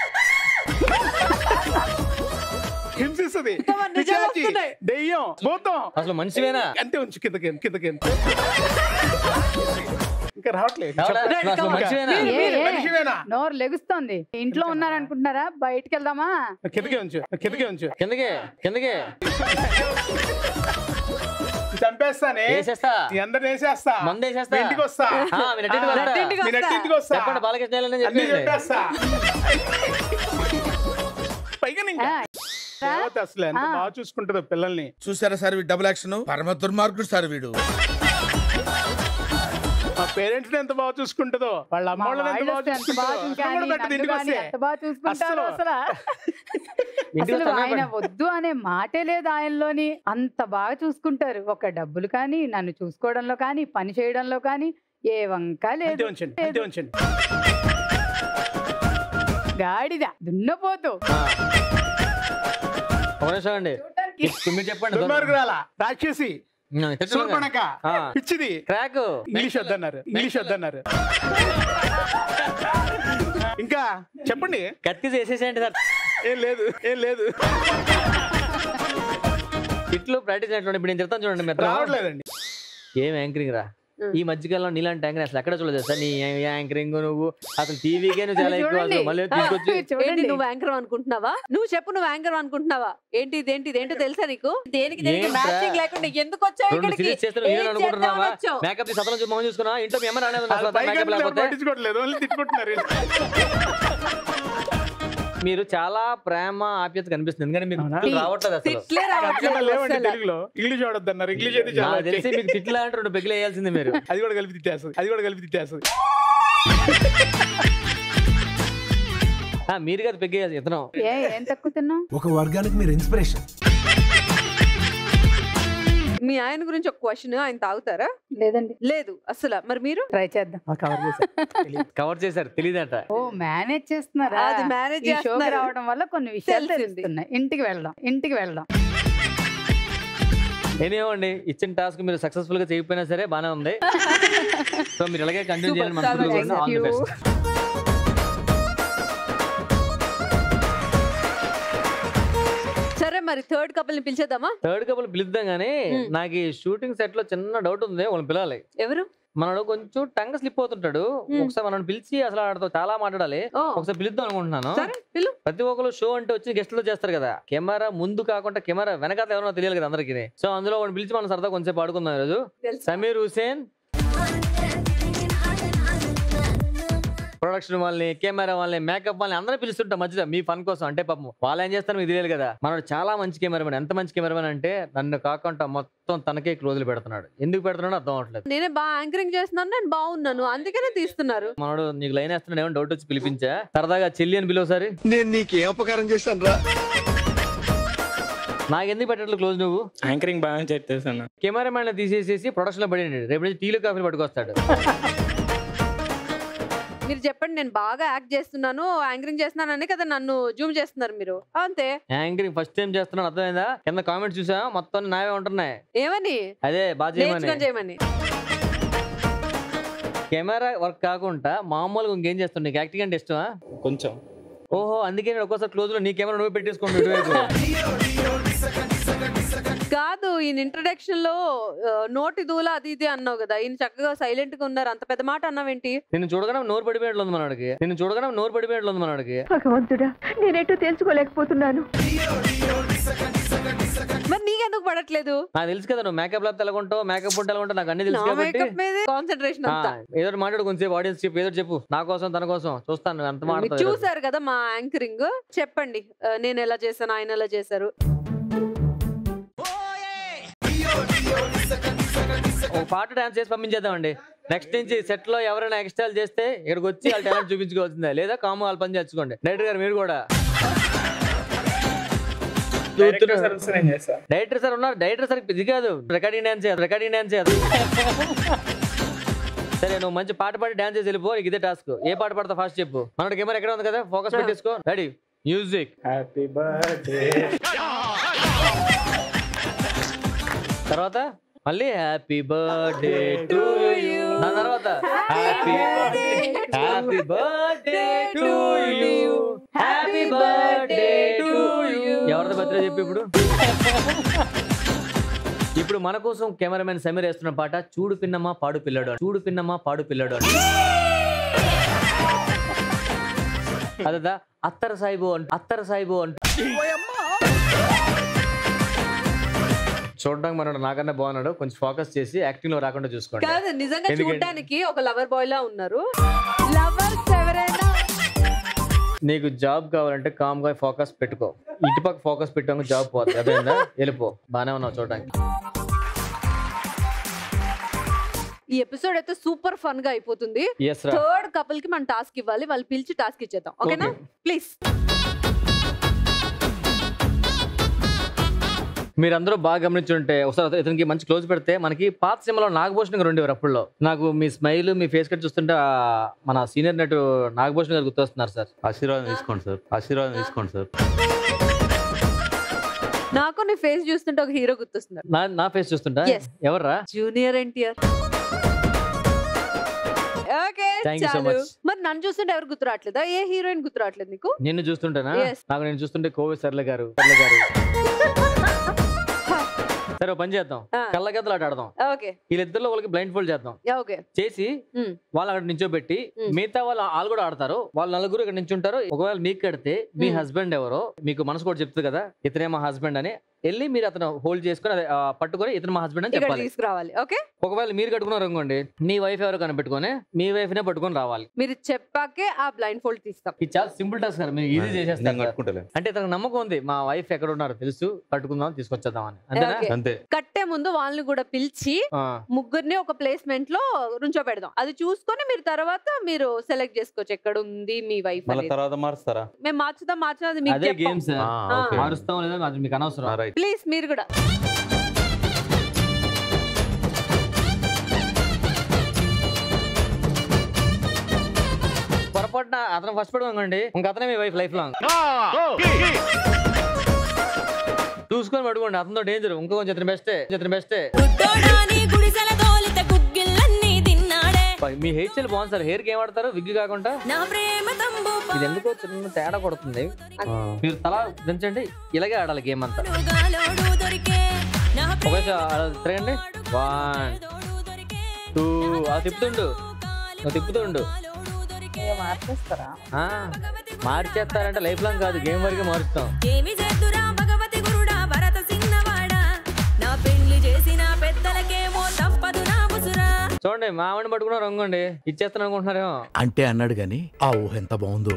హింసిస్తుంది పిశాచి, దెయ్యం భూతం అసలు మనిషివేనా అంతే ఉంచు కిందకి కిందకి ఇంకా రావట్లేదు రావడా? చెప్పండి. అసలు మనిషివేనా? ఏ, ఏ, మనిషివేనా నోరు లెగుస్తోంది ఇంట్లో ఉన్నారనుకుంటున్నారా బయటికి వెళ్దామా కిందకి ఉంచు కిందకి ఉంచు కిందకే కిందకే చంపేస్తానే వేసేస్తా. మీ అందరిని వేసేస్తా మందు వేసేస్తా. మీ ఇంటికి వస్తా ఆ, మీ నెట్టింటికి వస్తా. మీ నెట్టింటికి వస్తా చెప్పండి బాలకృష్ణ వెళ్ళని అన్నీ చెప్పేయండి. చెప్పేస్తా పైగా ఇంకా దేవత అసలు ఎంత బాగా చూసుకుంటుందో పిల్లల్ని చూసారా సార్ వీడు డబుల్ యాక్షన్ పరమ దుర్మార్గుడు సార్ వీడు మా పేరెంట్స్ ఎంత బాగా చూసుకుంటుందో వాళ్ళ అమ్మ మా వాళ్ళని ఎంత వాళ్ళు బాగా వస్తే ఎంత బాగా చూసుకుంటుందో చూసుకుంటారు, అన్నం కూడా పెట్టదు నన్ను ఇంటికి కానీ వస్తే ఎంత బాగా చూసుకుంటారో అస్సలు. అసలు ఇంటికి అసలు వస్తే ఆయన అన్నం వద్దు అనే మాటే లేదు ఆయనలోని అంత బాగా చూసుకుంటారు ఒక డబ్బులు కానీ నన్ను చూసుకోవడంలో కానీ పని చేయడంలో కానీ ఏ వంక అంతే లేదు ఉంచండి అంతే ఉంచండి గాడిద దున్నపోతూ ఒక నిమిషం అండి ఇప్పుడు మీరు చెప్పండి దుర్మార్గురాల రాక్షసి శూర్పణఖ ఆ. పిచ్చిది క్రాక్ ఇంగ్లీష్ వద్దన్నారు ఇంగ్లీష్ వద్దన్నారు ఇంకా చెప్పండి కత్తి చేసేసేయండి సార్ ఏం లేదు ఏం లేదు ఇట్లు ప్రాక్టీస్ అయినట్టు ఇప్పుడు నేను చెప్తాను చూడండి మీ ఇద్దరు. రావట్లేదండి ఏం యాంకరింగ్ రా ఈ మధ్యకాలంలో నీలాంటి యాంకరింగ్ అసలు ఎక్కడ చూడలేదు సార్ నీ యాంకరింగ్ నువ్వు అసలు టీవీకే నువ్వు చాలా ఎక్కువ అసలు మళ్ళీ తీసుకొచ్చి ఏంటి నువ్వు యాంకర్ అనుకుంటున్నావా నువ్వు చెప్పు నువ్వు యాంకర్ అనుకుంటున్నావా ఏంటి ఇదేంటి ఇదేంటో తెలుసా నీకు దేనికి దేనికి ఏంట్రా? మ్యాచింగ్ లేకుండా ఎందుకు వచ్చావు రెండు ఇక్కడికి సిరీస్ చేస్తే ఏం నేను అనుకుంటున్నావా చేద్దామని వచ్చావు? మేకప్ సతలం చూసి మొహం చూసుకున్నా ఇంట్లో మీ అమ్మ రాలేదు వాళ్ళు పైకి మేకప్ వెళ్ళి ఎవరు లేకపోతే పట్టించుకోవట్లేదు ఓన్లీ తిట్టుకుంటున్నారు మీరు చాలా ప్రేమ ఆప్యత కనిపిస్తుంది ఎందుకంటే మీకు తిట్లు రావట్లేదు అసలు తిట్లే రావట్లేదు అంతకన్నా లేవండి అసలు. తెలుగులో ఇంగ్లీష్ వాడొద్దన్నారు ఇంగ్లీష్ అయితే చాలా నాకు తెలిసి వచ్చాయి. మీకు తిట్లు అంటే రెండు పెగ్గులు వేయాల్సింది మీరు అది కూడా కలిపి తిట్టేస్తుంది అది కూడా కలిపి తిట్టేస్తుంది ఆ, మీరు కదా పెగ్గేయాల్సి ఇతను ఏ ఏం తక్కువ తిన్నావు ఒక వర్గానికి మీరు ఇన్స్పిరేషన్ మీ ఆయన గురించి ఒక క్వశ్చన్ ఆయన తాగుతారా లేదండి లేదు అసలు మరి మీరు ట్రై చేద్దాం కవర్ చేశారు కవర్ చేశారు తెలియదంట ఓ మేనేజ్ చేస్తున్నారా అది manage ఈ షోకి చేస్తున్నారు. రావడం వల్ల కొన్ని విషయాలు తెలిసింది. తెలుస్తున్నాయి ఇంటికి వెళ్దాం ఇంటికి వెళ్దాం ఏనేవ్వండి ఇచ్చిన టాస్క్ మీరు సక్సెస్ఫుల్ గా చేయకపోయినా సరే బానే ఉంది సో మీరు ఇలాగే కంటిన్యూ చేయాలని Super, మనసులో చాలా all the thank you. Best సరే మరి థర్డ్ కపుల్ ని పిలిచేద్దామా థర్డ్ కపుల్ పిలుద్దాం కానీ Hmm. నాకు ఈ షూటింగ్ సెట్ లో చిన్న డౌట్ ఉంది వాళ్ళని పిలాలి ఎవరు మనడు కొంచెం టంగ స్లిప్ అవుతుంటాడు Hmm. ఒకసారి మనం పిలిచి అసలు ఆడతో చాలా మాట్లాడాలి ఓ. ఒకసారి పిలుద్దాం అనుకుంటున్నాను సరే పిలు ప్రతి ఒక్కరు షో అంటే వచ్చి గెస్టులు చేస్తారు కదా కెమెరా ముందు కాకుండా కెమెరా వెనకాల ఎవరో తెలియాలి కదా అందరికి సో అందులో వాడిని పిలిచి మనం సరదా కొంచెం ఆడుకుందాం ఈరోజు తెలుసు. సమీర్ హుసేన్ ప్రొడక్షన్ వాళ్ళని కెమెరా వాళ్ళని మేకప్ వాళ్ళని అందరూ పిలుస్తుంటాం మధ్యలో మీ ఫన్ కోసం అంటే పాపం వాళ్ళు ఏం చేస్తారు మీకు తెలియదు కదా మనడు చాలా మంచి కెమెరామెన్ ఎంత మంచి కెమెరామెన్ అంటే నన్ను కాకుండా మొత్తం తనకే క్లోజులు పెడుతున్నాడు ఎందుకు పెడుతున్నాడో అర్థం అవట్లేదు నేనే బాగా యాంకరింగ్ చేస్తున్నాను నేను బాగున్నాను అందుకనే తీస్తున్నారు మనోడు నీకు లైన్ వేస్తున్నాడు ఏమో డౌట్ వచ్చి పిలిపించా సరదాగా చెల్లి అని పిలువ ఒకసారి నేను నీకేం ఉపకారం చేశాను రా నాకు ఎందుకు పెట్టట్లు క్లోజ్ నువ్వు యాంకరింగ్ బాగా చేస్తాను కెమెరామెన్ తీసేసేసి ప్రొడక్షన్ లో పడి రేపు నుంచి టీలు కాఫీలు పట్టుకొస్తాడు మీరు చెప్పండి నేను బాగా యాక్ట్ చేస్తున్నాను యాంకరింగ్ చేస్తున్నాను అనే కదా నన్ను జూమ్ చేస్తున్నారు మీరు అంతే యాంకరింగ్ ఫస్ట్ టైం చేస్తున్నాను అర్థమైందా కింద కామెంట్స్ చూసా మొత్తం నావే ఉంటున్నాయి ఏమని అదే బాగా నేర్చుకొని చేయమని చేయమని కెమెరా వర్క్ కాకుండా మామూలుగా ఇంకేం చేస్తాను నీకు యాక్టింగ్ అంటే ఇష్టమా కొంచెం ఓహో అందుకే నేను ఒక్కోసారి క్లోజ్ లో నీ కెమెరా నువ్వే పెట్టేసుకోండి ఇటువైపు కాదు ఈయన ఇంట్రడక్షన్ లో ఆ, నోటి దూల అది ఇది అన్నావు కదా ఈయన చక్కగా సైలెంట్ గా ఉన్నారు అంత పెద్ద మాట అన్నావేంటి నిన్ను చూడగానే నోరు పడిపోయేట్లు ఉంది మనోడికి నిన్ను చూడగానే నోరు పడిపోయేట్లు ఉంది మనోడికి భగవంతుడా నేనేటో తెలుసుకోలేకపోతున్నాను మరి నీకెందుకు పడట్లేదు నాకు తెలుసు కదా నువ్వు మేకప్ లేకపోతే ఎలా ఉంటావు మేకప్ ఉంటే ఎలా ఉంటావు నాకు అన్ని నా తెలుసు కాబట్టి మేకప్ మీదే కాన్సన్ట్రేషన్ ఆ, అంతా ఏదో ఒకటి మాట్లాడు కొంచెం ఆడియన్స్ చెప్పు ఏదో ఒకటి చెప్పు నా కోసం తన కోసం చూస్తాను నువ్వు ఎంత మీరు మాట్లాడుతావు చూసారు కదా మా యాంకరింగ్ చెప్పండి ఆ, నేను ఎలా చేశాను ఆయన ఎలా చేశారు ఒక పాట డాన్స్ చేసి పంపించేద్దామండి నెక్స్ట్ నుంచి సెట్ లో ఎవరైనా ఎక్స్ట్రా చేస్తే ఇక్కడికి వచ్చి వాళ్ళ టాలెంట్ చూపించుకోవాల్సిందే లేదా కాము వాళ్ళు పని చేర్చుకోండి డైరెక్టర్ గారు మీరు కూడా డైరెక్టర్ సార్ ఉన్నారు డైరెక్టర్ సార్ ఇది కాదు రికార్డింగ్ డాన్స్ చేయదు రికార్డింగ్ డాన్స్ చేయదు సరే నువ్వు మంచి పాట పాడి డాన్స్ చేసి వెళ్ళిపో నీకు ఇదే టాస్క్ ఏ పాట పాడతా ఫాస్ట్ చెప్పు మనోడి కెమెరా ఎక్కడ ఉంది కదా ఫోకస్ పెట్టేసుకో రెడీ మ్యూజిక్ హ్యాపీ బర్త్డే తర్వాత మళ్ళీ హ్యాపీ బర్త్డే టు యూ దాని తర్వాత happy happy birthday to you happy birthday to you ఎవరిది బర్త్డే చెప్పి ఇప్పుడు ఇప్పుడు మన కోసం కెమెరామెన్ సమీర్ వేస్తున్న పాట చూడు పిన్నమ్మా పాడు పిల్లడు అని. చూడు పిన్నమ్మా పాడు పిల్లడు అని అదా అత్తర సాయిబు అంట అత్తర సాయిబు అంట చూడడానికి మనోడు నాకన్నా బాగున్నాడు కొంచెం ఫోకస్ చేసి యాక్టింగ్ లో రాకుండా చూసుకోండి కాదు నిజంగా ఎందుకంటే- చూడడానికి ఒక లవర్ బాయ్ లా ఉన్నారు లవర్స్ ఎవరైనా నీకు జాబ్ కావాలంటే కామ్ గా ఫోకస్ పెట్టుకో ఇటుపక్క ఫోకస్ పెట్టాక జాబ్ పోతుంది అదేందా వెళ్ళిపో బానే ఉన్నావు చూడడానికి ఈ ఎపిసోడ్ అయితే సూపర్ ఫన్ గా అయిపోతుంది Yes, రా. థర్డ్ కపుల్ కి మనం టాస్క్ ఇవ్వాలి వాళ్ళు పిలిచి టాస్క్ ఇచ్చేద్దాం ఓకేనా ప్లీజ్ మీరందరూ బాగా గమనించుంటే ఒకసారి ఇతనికి మంచి క్లోజ్ పెడితే మనకి పాత సినిమాలో నాగభూషణ్ గారు ఉండేవారు అప్పుడులో నాకు మీ స్మైల్ మీ ఫేస్ కట్ చూస్తుంటే ఆ మన సీనియర్ నటు నాగభూషణ్ గారు గుర్తొస్తున్నారు సార్ ఆశీర్వాదం తీసుకోండి సార్ ఆశీర్వాదం తీసుకోండి సార్ నాకు నీ ఫేస్ చూస్తుంటే ఒక హీరో గుర్తొస్తున్నారు నా నా ఫేస్ చూస్తుంటా Yes. ఎవర్రా junior NTR okay Thank you so చాలు much. మరి నన్ను చూస్తుంటే ఎవరు గుర్తు రావట్లేదా ఏ హీరోయిన్ గుర్తు రావట్లేదు నీకు నిన్ను చూస్తుంటేనా Yes. నాకు నేను చూస్తుంటే కోవి సర్ల గారు సర్ల గారు సరే ఓ పని చేద్దాం కళ్ళగద్దలు ఆట ఆడదాం ఓకే వీళ్ళిద్దరిలో వాళ్ళకి బ్లైండ్ ఫోల్డ్ చేద్దాం ఓకే చేసి వాళ్ళు అక్కడ నించోబెట్టి మిగతా వాళ్ళు వాళ్ళు కూడా ఆడతారు వాళ్ళు నలుగురు ఇక్కడ నించుంటారు ఒకవేళ మీకు కడితే మీ Hmm. హస్బెండ్ ఎవరో మీకు మనసు కూడా చెప్తుంది కదా ఇతనే మా హస్బెండ్ అని వెళ్ళి మీరు అతను హోల్డ్ చేసుకుని అదే, ఆ, పట్టుకొని ఇతను మా హస్బెండ్ అని ఇక్కడ చెప్పాలి తీసుకురావాలి ఓకే ఒకవేళ మీరు కట్టుకున్నారు అనుకోండి మీ వైఫ్ ఎవరు కనిపెట్టుకొని మీ వైఫ్ నే పట్టుకొని రావాలి మీరు చెప్పాకే ఆ బ్లైండ్ ఫోల్డ్ తీస్తాం ఇది చాలా సింపుల్ టాస్క్ సార్ మీరు ఈజీ నేను చేసేస్తారు సార్. కట్టుకుంటలే అంటే తనకు నమ్మకం ఉంది మా వైఫ్ ఎక్కడ ఉన్నారు తెలుసు పట్టుకుందాం తీసుకొచ్చేద్దాం అని అంతేనా Okay. అంతే కట్టే ముందు వాళ్ళని కూడా పిలిచి ఆ. ముగ్గురిని ఒక ప్లేస్మెంట్ లో రుంచో పెడదాం అది చూసుకొని మీరు తర్వాత మీరు సెలెక్ట్ చేసుకోవచ్చు ఎక్కడ ఉంది మీ వైఫ్ మళ్ళీ తర్వాత మారుస్తారా మేము మార్చుదాం మార్చుదాం అది మీకు అదే గేమ్ సార్ ఆ, okay. మారుస్తాం లేదా అది మీకు అనవసరం రైట్ ప్లీజ్ మీరు కూడా పొరపాటున అతను ఫస్ట్ పడుకోండి ఇంక అతనే మీ వైఫ్ లైఫ్ లాంగ్ చూసుకొని పడుకోండి అతనితో డేంజర్ ఇంకో కొంచెం ఇతని బెస్టే ఇతని బెస్టే గుడిసెల తోలిత గుగ్గిళ్ళన్నీ తిన్నాడే మీ హెయిర్ స్టైల్ బాగుంది సార్ హెయిర్ కి ఏం వాడతారు విగ్ కాకుండా నా ప్రేమ తంబు ఇది ఎందుకో చిన్న తేడా కొడుతుంది మీరు తల దించండి ఇలాగే ఆడాలి గేమ్ అంతా పాలుగాలోడు దొరికే నా ఒకేసారి తిరగండి వన్ టూ అలా తిప్పుతుండు నువ్వు తిప్పుతుండు మార్చేస్తారా ఆ, మార్చేస్తారంటే లైఫ్ లాంగ్ కాదు గేమ్ వరకే మారుస్తాం ఏమి చేద్దురా భగవతి గురుడా భరత సిన్నవాడా నా పెళ్లి చేసిన పెద్దలకేమో తప్పదు నా ముసురా చూడండి మా ఆవిడని పట్టుకున్నారు రంగండి ఇచ్చేస్తాను అనుకుంటున్నారేమో అంటే అన్నాడు గాని ఆ ఊహ ఎంత బాగుందో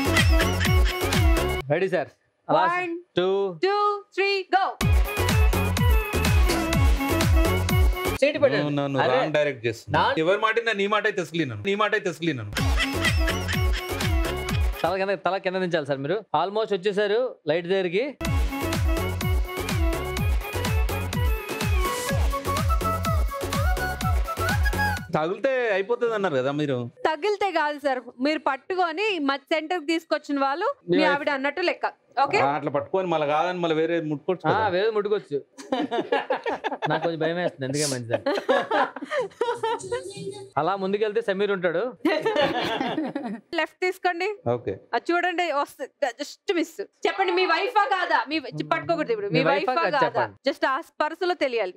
ready sir One, two two three go చేతి నువ్వు నన్ను అరే, రాంగ్ డైరెక్ట్ చేస్తున్నా ఎవరి మాట విన్నా నీ మాట అయితే తెసుకులినాను నీ మాట అయితే తెసుకులినాను తల కింద తల కింద దించాలి సార్ మీరు ఆల్మోస్ట్ వచ్చేసారు లైట్ దగ్గరికి తగిలితే అయిపోతుంది అన్నారు కదా మీరు తగిలితే కాదు సార్ మీరు పట్టుకొని మా సెంటర్ కి తీసుకొచ్చిన వాళ్ళు మీ మీ wife. ఆవిడ అన్నట్టు లెక్క ఓకే ఆ, అట్లా పట్టుకొని మళ్ళీ కాదని మళ్ళీ వేరే ముట్టుకోవచ్చు ఆ, కదా. వేరే ముట్టుకోవచ్చు నాకు కొంచెం భయం వేస్తుంది ఎందుకే మంచిది అలా ముందుకెళ్తే సమీర్ ఉంటాడు లెఫ్ట్ తీసుకోండి ఓకే అది చూడండి వస్తుంది జస్ట్ మిస్ చెప్పండి మీ వైఫా కాదా మీ పట్టుకోకూడదు ఇప్పుడు మీ మీ wife ఆ వైఫా కాదా కాదా చెప్పండి. జస్ట్ ఆ స్పర్శలో తెలియాలి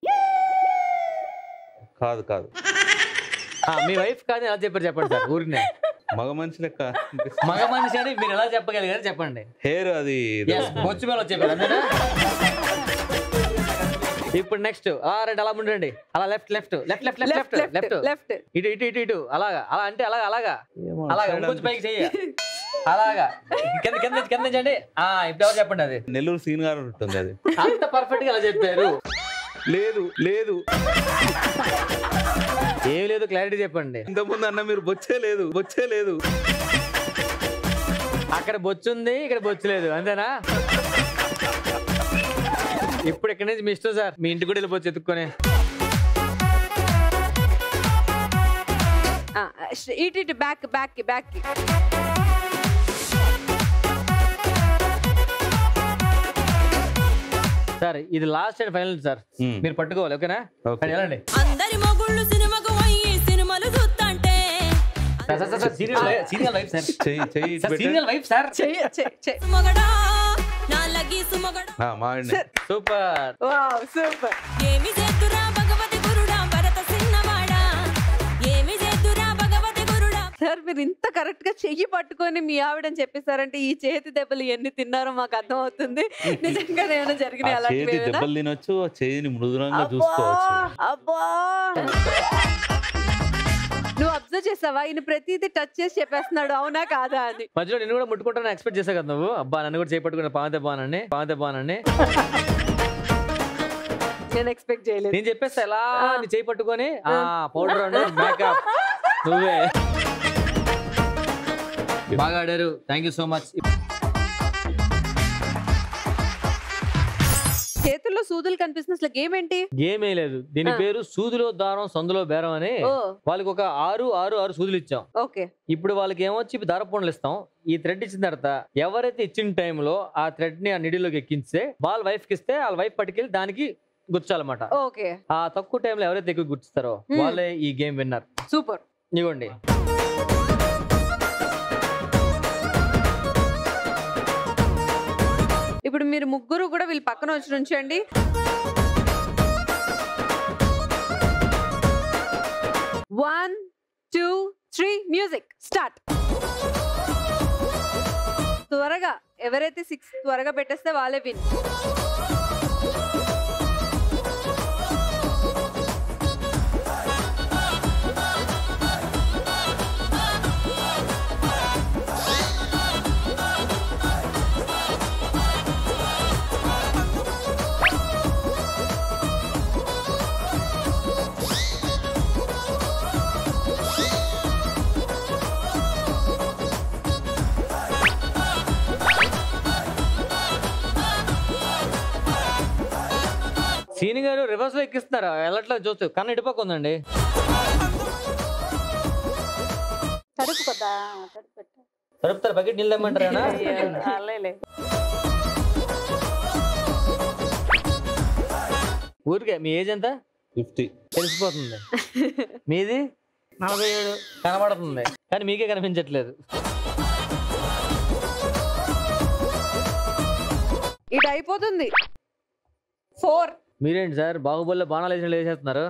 కాదు కాదు ఆ, మీ వైఫ్ కాదు ఎలా చెప్పారు చెప్పండి సార్ ఊరినే మగ మనిషి లెక్క మగ మనిషి అని మీరు ఎలా చెప్పగలిగారు చెప్పండి హెయిర్ అది Yes, బొచ్చు మేళ చెప్పారు అంతేనా ఇప్పుడు నెక్స్ట్ అలా రండి అలా ఉండండి అలా left left left left left left left left ఇటు ఇటు ఇటు ఇటు అలాగా అలా అంటే అలాగా అలాగా అలాగా ఇంకొంచెం పైకి చెయ్య అలాగా కింద కింద నుంచి- కింద నుంచి అండి ఆ ఇప్పుడు ఎవరు చెప్పండి అది నెల్లూరు సీన్ గారు ఉంటుంది అది అంత పర్ఫెక్ట్ గా అలా చెప్పారు లేదు లేదు ఏం లేదు క్లారిటీ చెప్పండి ఇంతకుముందు అన్న మీరు బొచ్చే లేదు బొచ్చే లేదు అక్కడ బొచ్చు ఉంది ఇక్కడ బొచ్చు లేదు అంతేనా ఇప్పుడు ఇక్కడి నుంచి మీ ఇష్టం సార్ మీ ఇంటికి కూడా వెళ్ళిపోవచ్చు ఎత్తుక్కొని ఆ, ఇటు ఇటు బ్యాక్ బ్యాక్ బ్యాక్ సార్ ఇది లాస్ట్ అండ్ ఫైనల్ సార్ మీరు పట్టుకోవాలి ఓకేనా కానీ వెళ్ళండి అందరి మొగుళ్ళు సినిమాకు పోయి సినిమాలు చూస్తుంటే sir, sir, sir, sir, serial life- serial life sir చెయ్యి చెయ్యి సార్, సీరియల్ వైఫ్ సార్ సుమగడా నా లగి సుమగడా ఆ, మా ఆవిడనే. సూపర్ వావ్ సూపర్ ఏమి చేద్దురా భగవతి గురుడా భరత సిన్నవాడా ఏమి చేద్దురా భగవతి గురుడా సార్ మీరు ఇంత కరెక్ట్ గా చెయ్యి పట్టుకొని మీ ఆవిడని చెప్పేశారంటే ఈ చేతి దెబ్బలు ఎన్ని తిన్నారో మాకు అర్థం అవుతుంది నిజంగా ఏమైనా ఆ జరిగినాయి అలాంటివి చేతి ఏమైనా? దెబ్బలు తినొచ్చు ఆ చేయిని మృదులంగా అబ్బా, చూసుకోవచ్చు అబ్బా నువ్వు అబ్జర్వ్ చేసావా ఈయన ప్రతిదీ టచ్ చేసి చెప్పేస్తున్నాడు అవునా కాదా అని మధ్యలో నేను కూడా ముట్టుకుంటానని ఎక్స్పెక్ట్ చేసా కదా నువ్వు అబ్బా నన్ను కూడా చేపట్టుకున్న పావంతే బానని పావంతే బానని నేను ఎక్స్పెక్ట్ చేయలేదు నేను చెప్పేస్తా ఎలా నీ చేయి పట్టుకొని ఆ పౌడర్ మేకప్ నువ్వే బాగా ఆడారు థ్యాంక్ యూ సో మచ్ చేతుల్లో సూదులు కనిపిస్తుంది అసలు గేమ్ ఏంటి గేమ్ ఏ లేదు దీని ఆ. పేరు సూదిలో దారం సందులో బేరం అని ఓ. వాళ్ళకి ఒక ఆరు ఆరు ఆరు సూదులు ఇచ్చాం ఓకే ఇప్పుడు వాళ్ళకి ఏమొచ్చి దారపోండలు ఇస్తాం ఈ థ్రెడ్ ఇచ్చిన తర్వాత ఎవరైతే ఇచ్చిన టైంలో ఆ థ్రెడ్ ని ఆ నిడిలోకి ఎక్కించితే వాళ్ళ వైఫ్ కి ఇస్తే వాళ్ళ వైఫ్ పట్టుకెళ్ళి దానికి గుర్చాలన్నమాట ఓకే ఆ తక్కువ టైంలో ఎవరైతే ఎక్కువ గుర్తిస్తారో Hmm. వాళ్ళే ఈ గేమ్ విన్నర్ సూపర్ ఇవ్వండి ఇప్పుడు మీరు ముగ్గురు కూడా వీళ్ళు పక్కన వచ్చి ఉంచండి one two three music start త్వరగా ఎవరైతే సిక్స్ త్వరగా పెట్టేస్తే వాళ్ళే విన్ సీని గారు రివర్స్ లో ఎక్కిస్తున్నారా వెళ్ళట్లేదు చూస్తూ కన్ను ఇటుపక్క ఉందండి తడుపు కదా తడుపు పెట్టు. తరుపుతారు బకెట్ నీళ్ళు తెమ్మంటారా అల్లేలే. ఊరికే మీ ఏజ్ ఎంత ఫిఫ్టీ తెలిసిపోతుంది మీది నలభై ఏడు కనబడుతుంది కానీ మీకే కనిపించట్లేదు ఇది అయిపోతుంది ఫోర్ మీరేంటి సార్ బాహుబలిలో బాణాలు వేసిన వేసేస్తున్నారు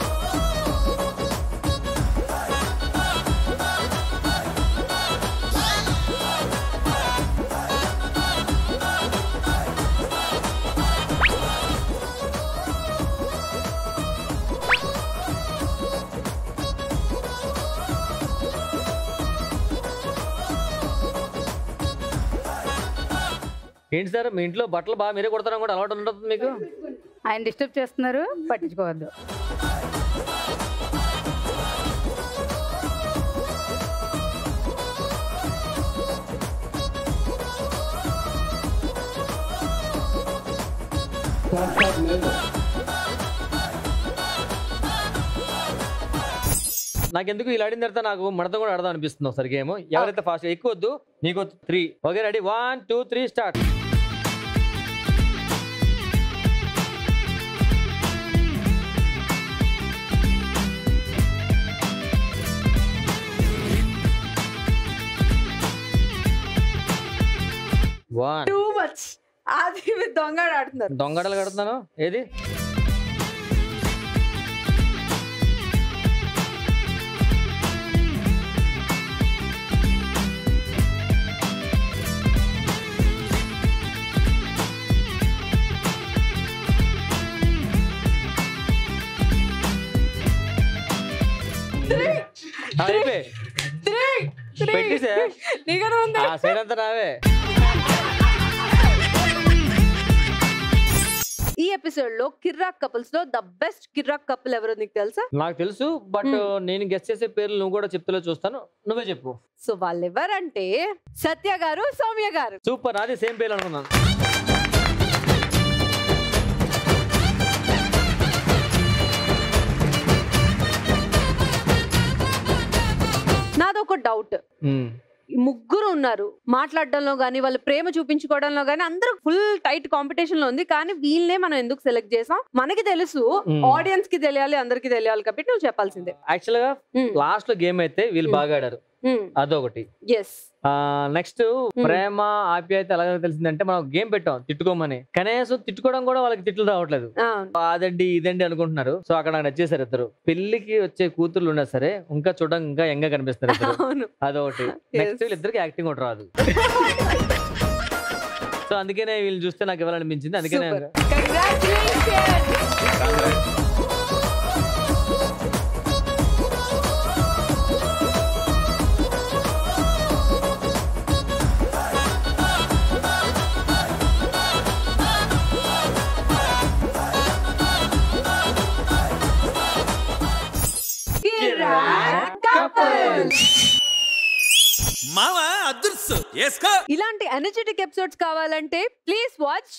ఏంటి సార్ మీ ఇంట్లో బట్టలు బాగా మీరే కొడతారని కూడా అలవాటు ఉంటుంది మీకు ఆయన డిస్టర్బ్ చేస్తున్నారు పట్టించుకోవద్దు నాకెందుకు ఇలా ఆడిన తర్వాత నాకు మడత కూడా ఆడదాం అనిపిస్తుంది ఒకసారి గేమ్ ఎవరైతే ఫాస్ట్ ఎక్కువ వద్దు నీకు three okay ready one two three start one two much అది మీరు దొంగ ఆడుతున్నారు దొంగడలు కడుతున్నాను ఏది అయిపోయి పెట్టేసే నీకనే ఉంది ఆ సైడ్ అంతా నావే ఈ ఎపిసోడ్ లో కిర్రాక్ కపుల్స్ లో ద బెస్ట్ కిర్రాక్ కపుల్ ఎవరో నీకు తెలుసా నాకు తెలుసు బట్ నేను గెస్ట్ చేసే పేర్లు నువ్వు కూడా చెప్తలో చూస్తాను నువ్వే చెప్పు సో వాళ్ళు ఎవరంటే సత్య గారు సౌమ్య గారు సూపర్ నాది సేమ్ పేర్లు అనుకున్నాను నాదొక డౌట్ ఉమ్. ముగ్గురు ఉన్నారు మాట్లాడడంలో గానీ వాళ్ళ ప్రేమ చూపించుకోవడంలో గానీ అందరూ ఫుల్ టైట్ కాంపిటీషన్ లో ఉంది కానీ వీళ్ళనే మనం ఎందుకు సెలెక్ట్ చేసాం మనకి తెలుసు Hmm. ఆడియన్స్ కి తెలియాలి అందరికి తెలియాలి కాబట్టి నువ్వు చెప్పాల్సిందే యాక్చువల్ గా లాస్ట్ లో గేమ్ అయితే వీళ్ళు బాగా ఆడారు అదొకటి ఎస్ నెక్స్ట్ ప్రేమ ఆప్యాయత ఎలాగో తెలిసిందంటే మనం గేమ్ పెట్టాం తిట్టుకోమని కనీసం తిట్టుకోవడం కూడా వాళ్ళకి తిట్లు రావట్లేదు అదండి ఇదండి అనుకుంటున్నారు సో అక్కడ నాకు నచ్చేసారు ఇద్దరు పెళ్లికి వచ్చే కూతుర్లు ఉన్నా సరే ఇంకా చూడడం ఇంకా ఎంగా కనిపిస్తారు ఇద్దరు అవును అదొకటి నెక్స్ట్ వీళ్ళిద్దరికి యాక్టింగ్ కూడా రాదు సో అందుకనే వీళ్ళు చూస్తే నాకు ఇవ్వాలనిపించింది అందుకనే Super. మావా అదృశ్సు వేసుకో ఇలాంటి ఎనర్జెటిక్ ఎపిసోడ్స్ కావాలంటే ప్లీజ్ వాచ్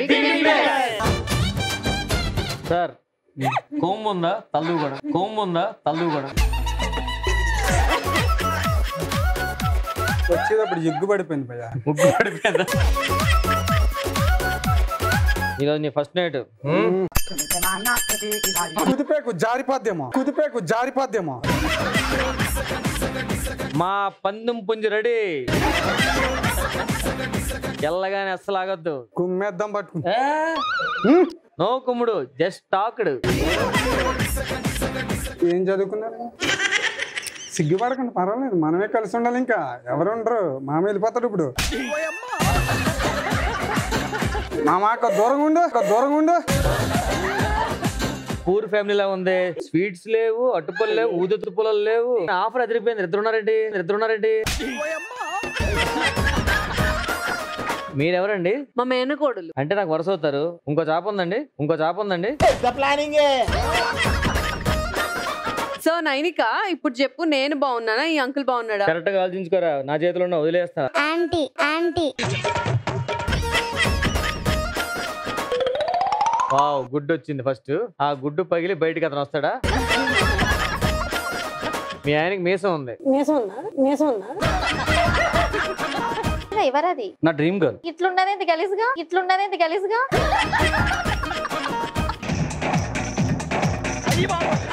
సార్ కోమ్ ఉందా తల్లు కూడా కోమ్ ఉందా తల్లు కూడా వచ్చేటప్పుడు ఎగ్గు పడిపోయింది భయ్యా ముగ్గు పడిపోయిందా ఈరోజు నీ ఫస్ట్ నైట్ కుదిపేకు జారిపోద్దేమో కుదిపేకు జారిపోద్దేమో మా పందెం పుంజు రెడీ ఎల్లగానే అస్సలు ఆగొద్దు కుమ్మేద్దాం పట్టుకు నో కుమ్ముడు జస్ట్ టాక్డ్ ఏం చదువుకున్నారు సిగ్గుపడకండి పర్వాలేదు మనమే కలిసి ఉండాలి ఇంకా ఎవరు ఉండరు మామ వెళ్ళిపోతాడు ఇప్పుడు మామ ఒక దూరంగా ఉండు ఒక దూరంగా ఉండు పూర్ ఫ్యామిలీలా ఉంది స్వీట్స్ లేవు అట్టుపళ్ళు లేవు ఊదెత్తు పొలాలు లేవు ఆఫర్ ఎదిరిపోయింది ఇద్దరున్నారండి ఇద్దరున్నారండి మీరెవరండి మా మేనకోడలు అంటే నాకు వరుస అవుతారు ఇంకో చాప ఉందండి ఇంకో చాప ఉందండి ప్లానింగ్ సో నైనిక ఇప్పుడు చెప్పు నేను బాగున్నానా ఈ అంకుల్ బాగున్నాడా కరెక్ట్ గా ఆలోచించుకోరా నా చేతిలో ఉన్న వదిలేస్తా ఆంటీ ఆంటీ వావ్ గుడ్డు వచ్చింది ఫస్ట్ ఆ గుడ్డు పగిలి బయటికి అతను వస్తాడా మీ ఆయనకి మీసం ఉంది ఎవరది నా డ్రీమ్ గర్ల్ ఇట్లున్నదేంటి గలీసుగా ఇట్లున్నదేంటి గలీసుగా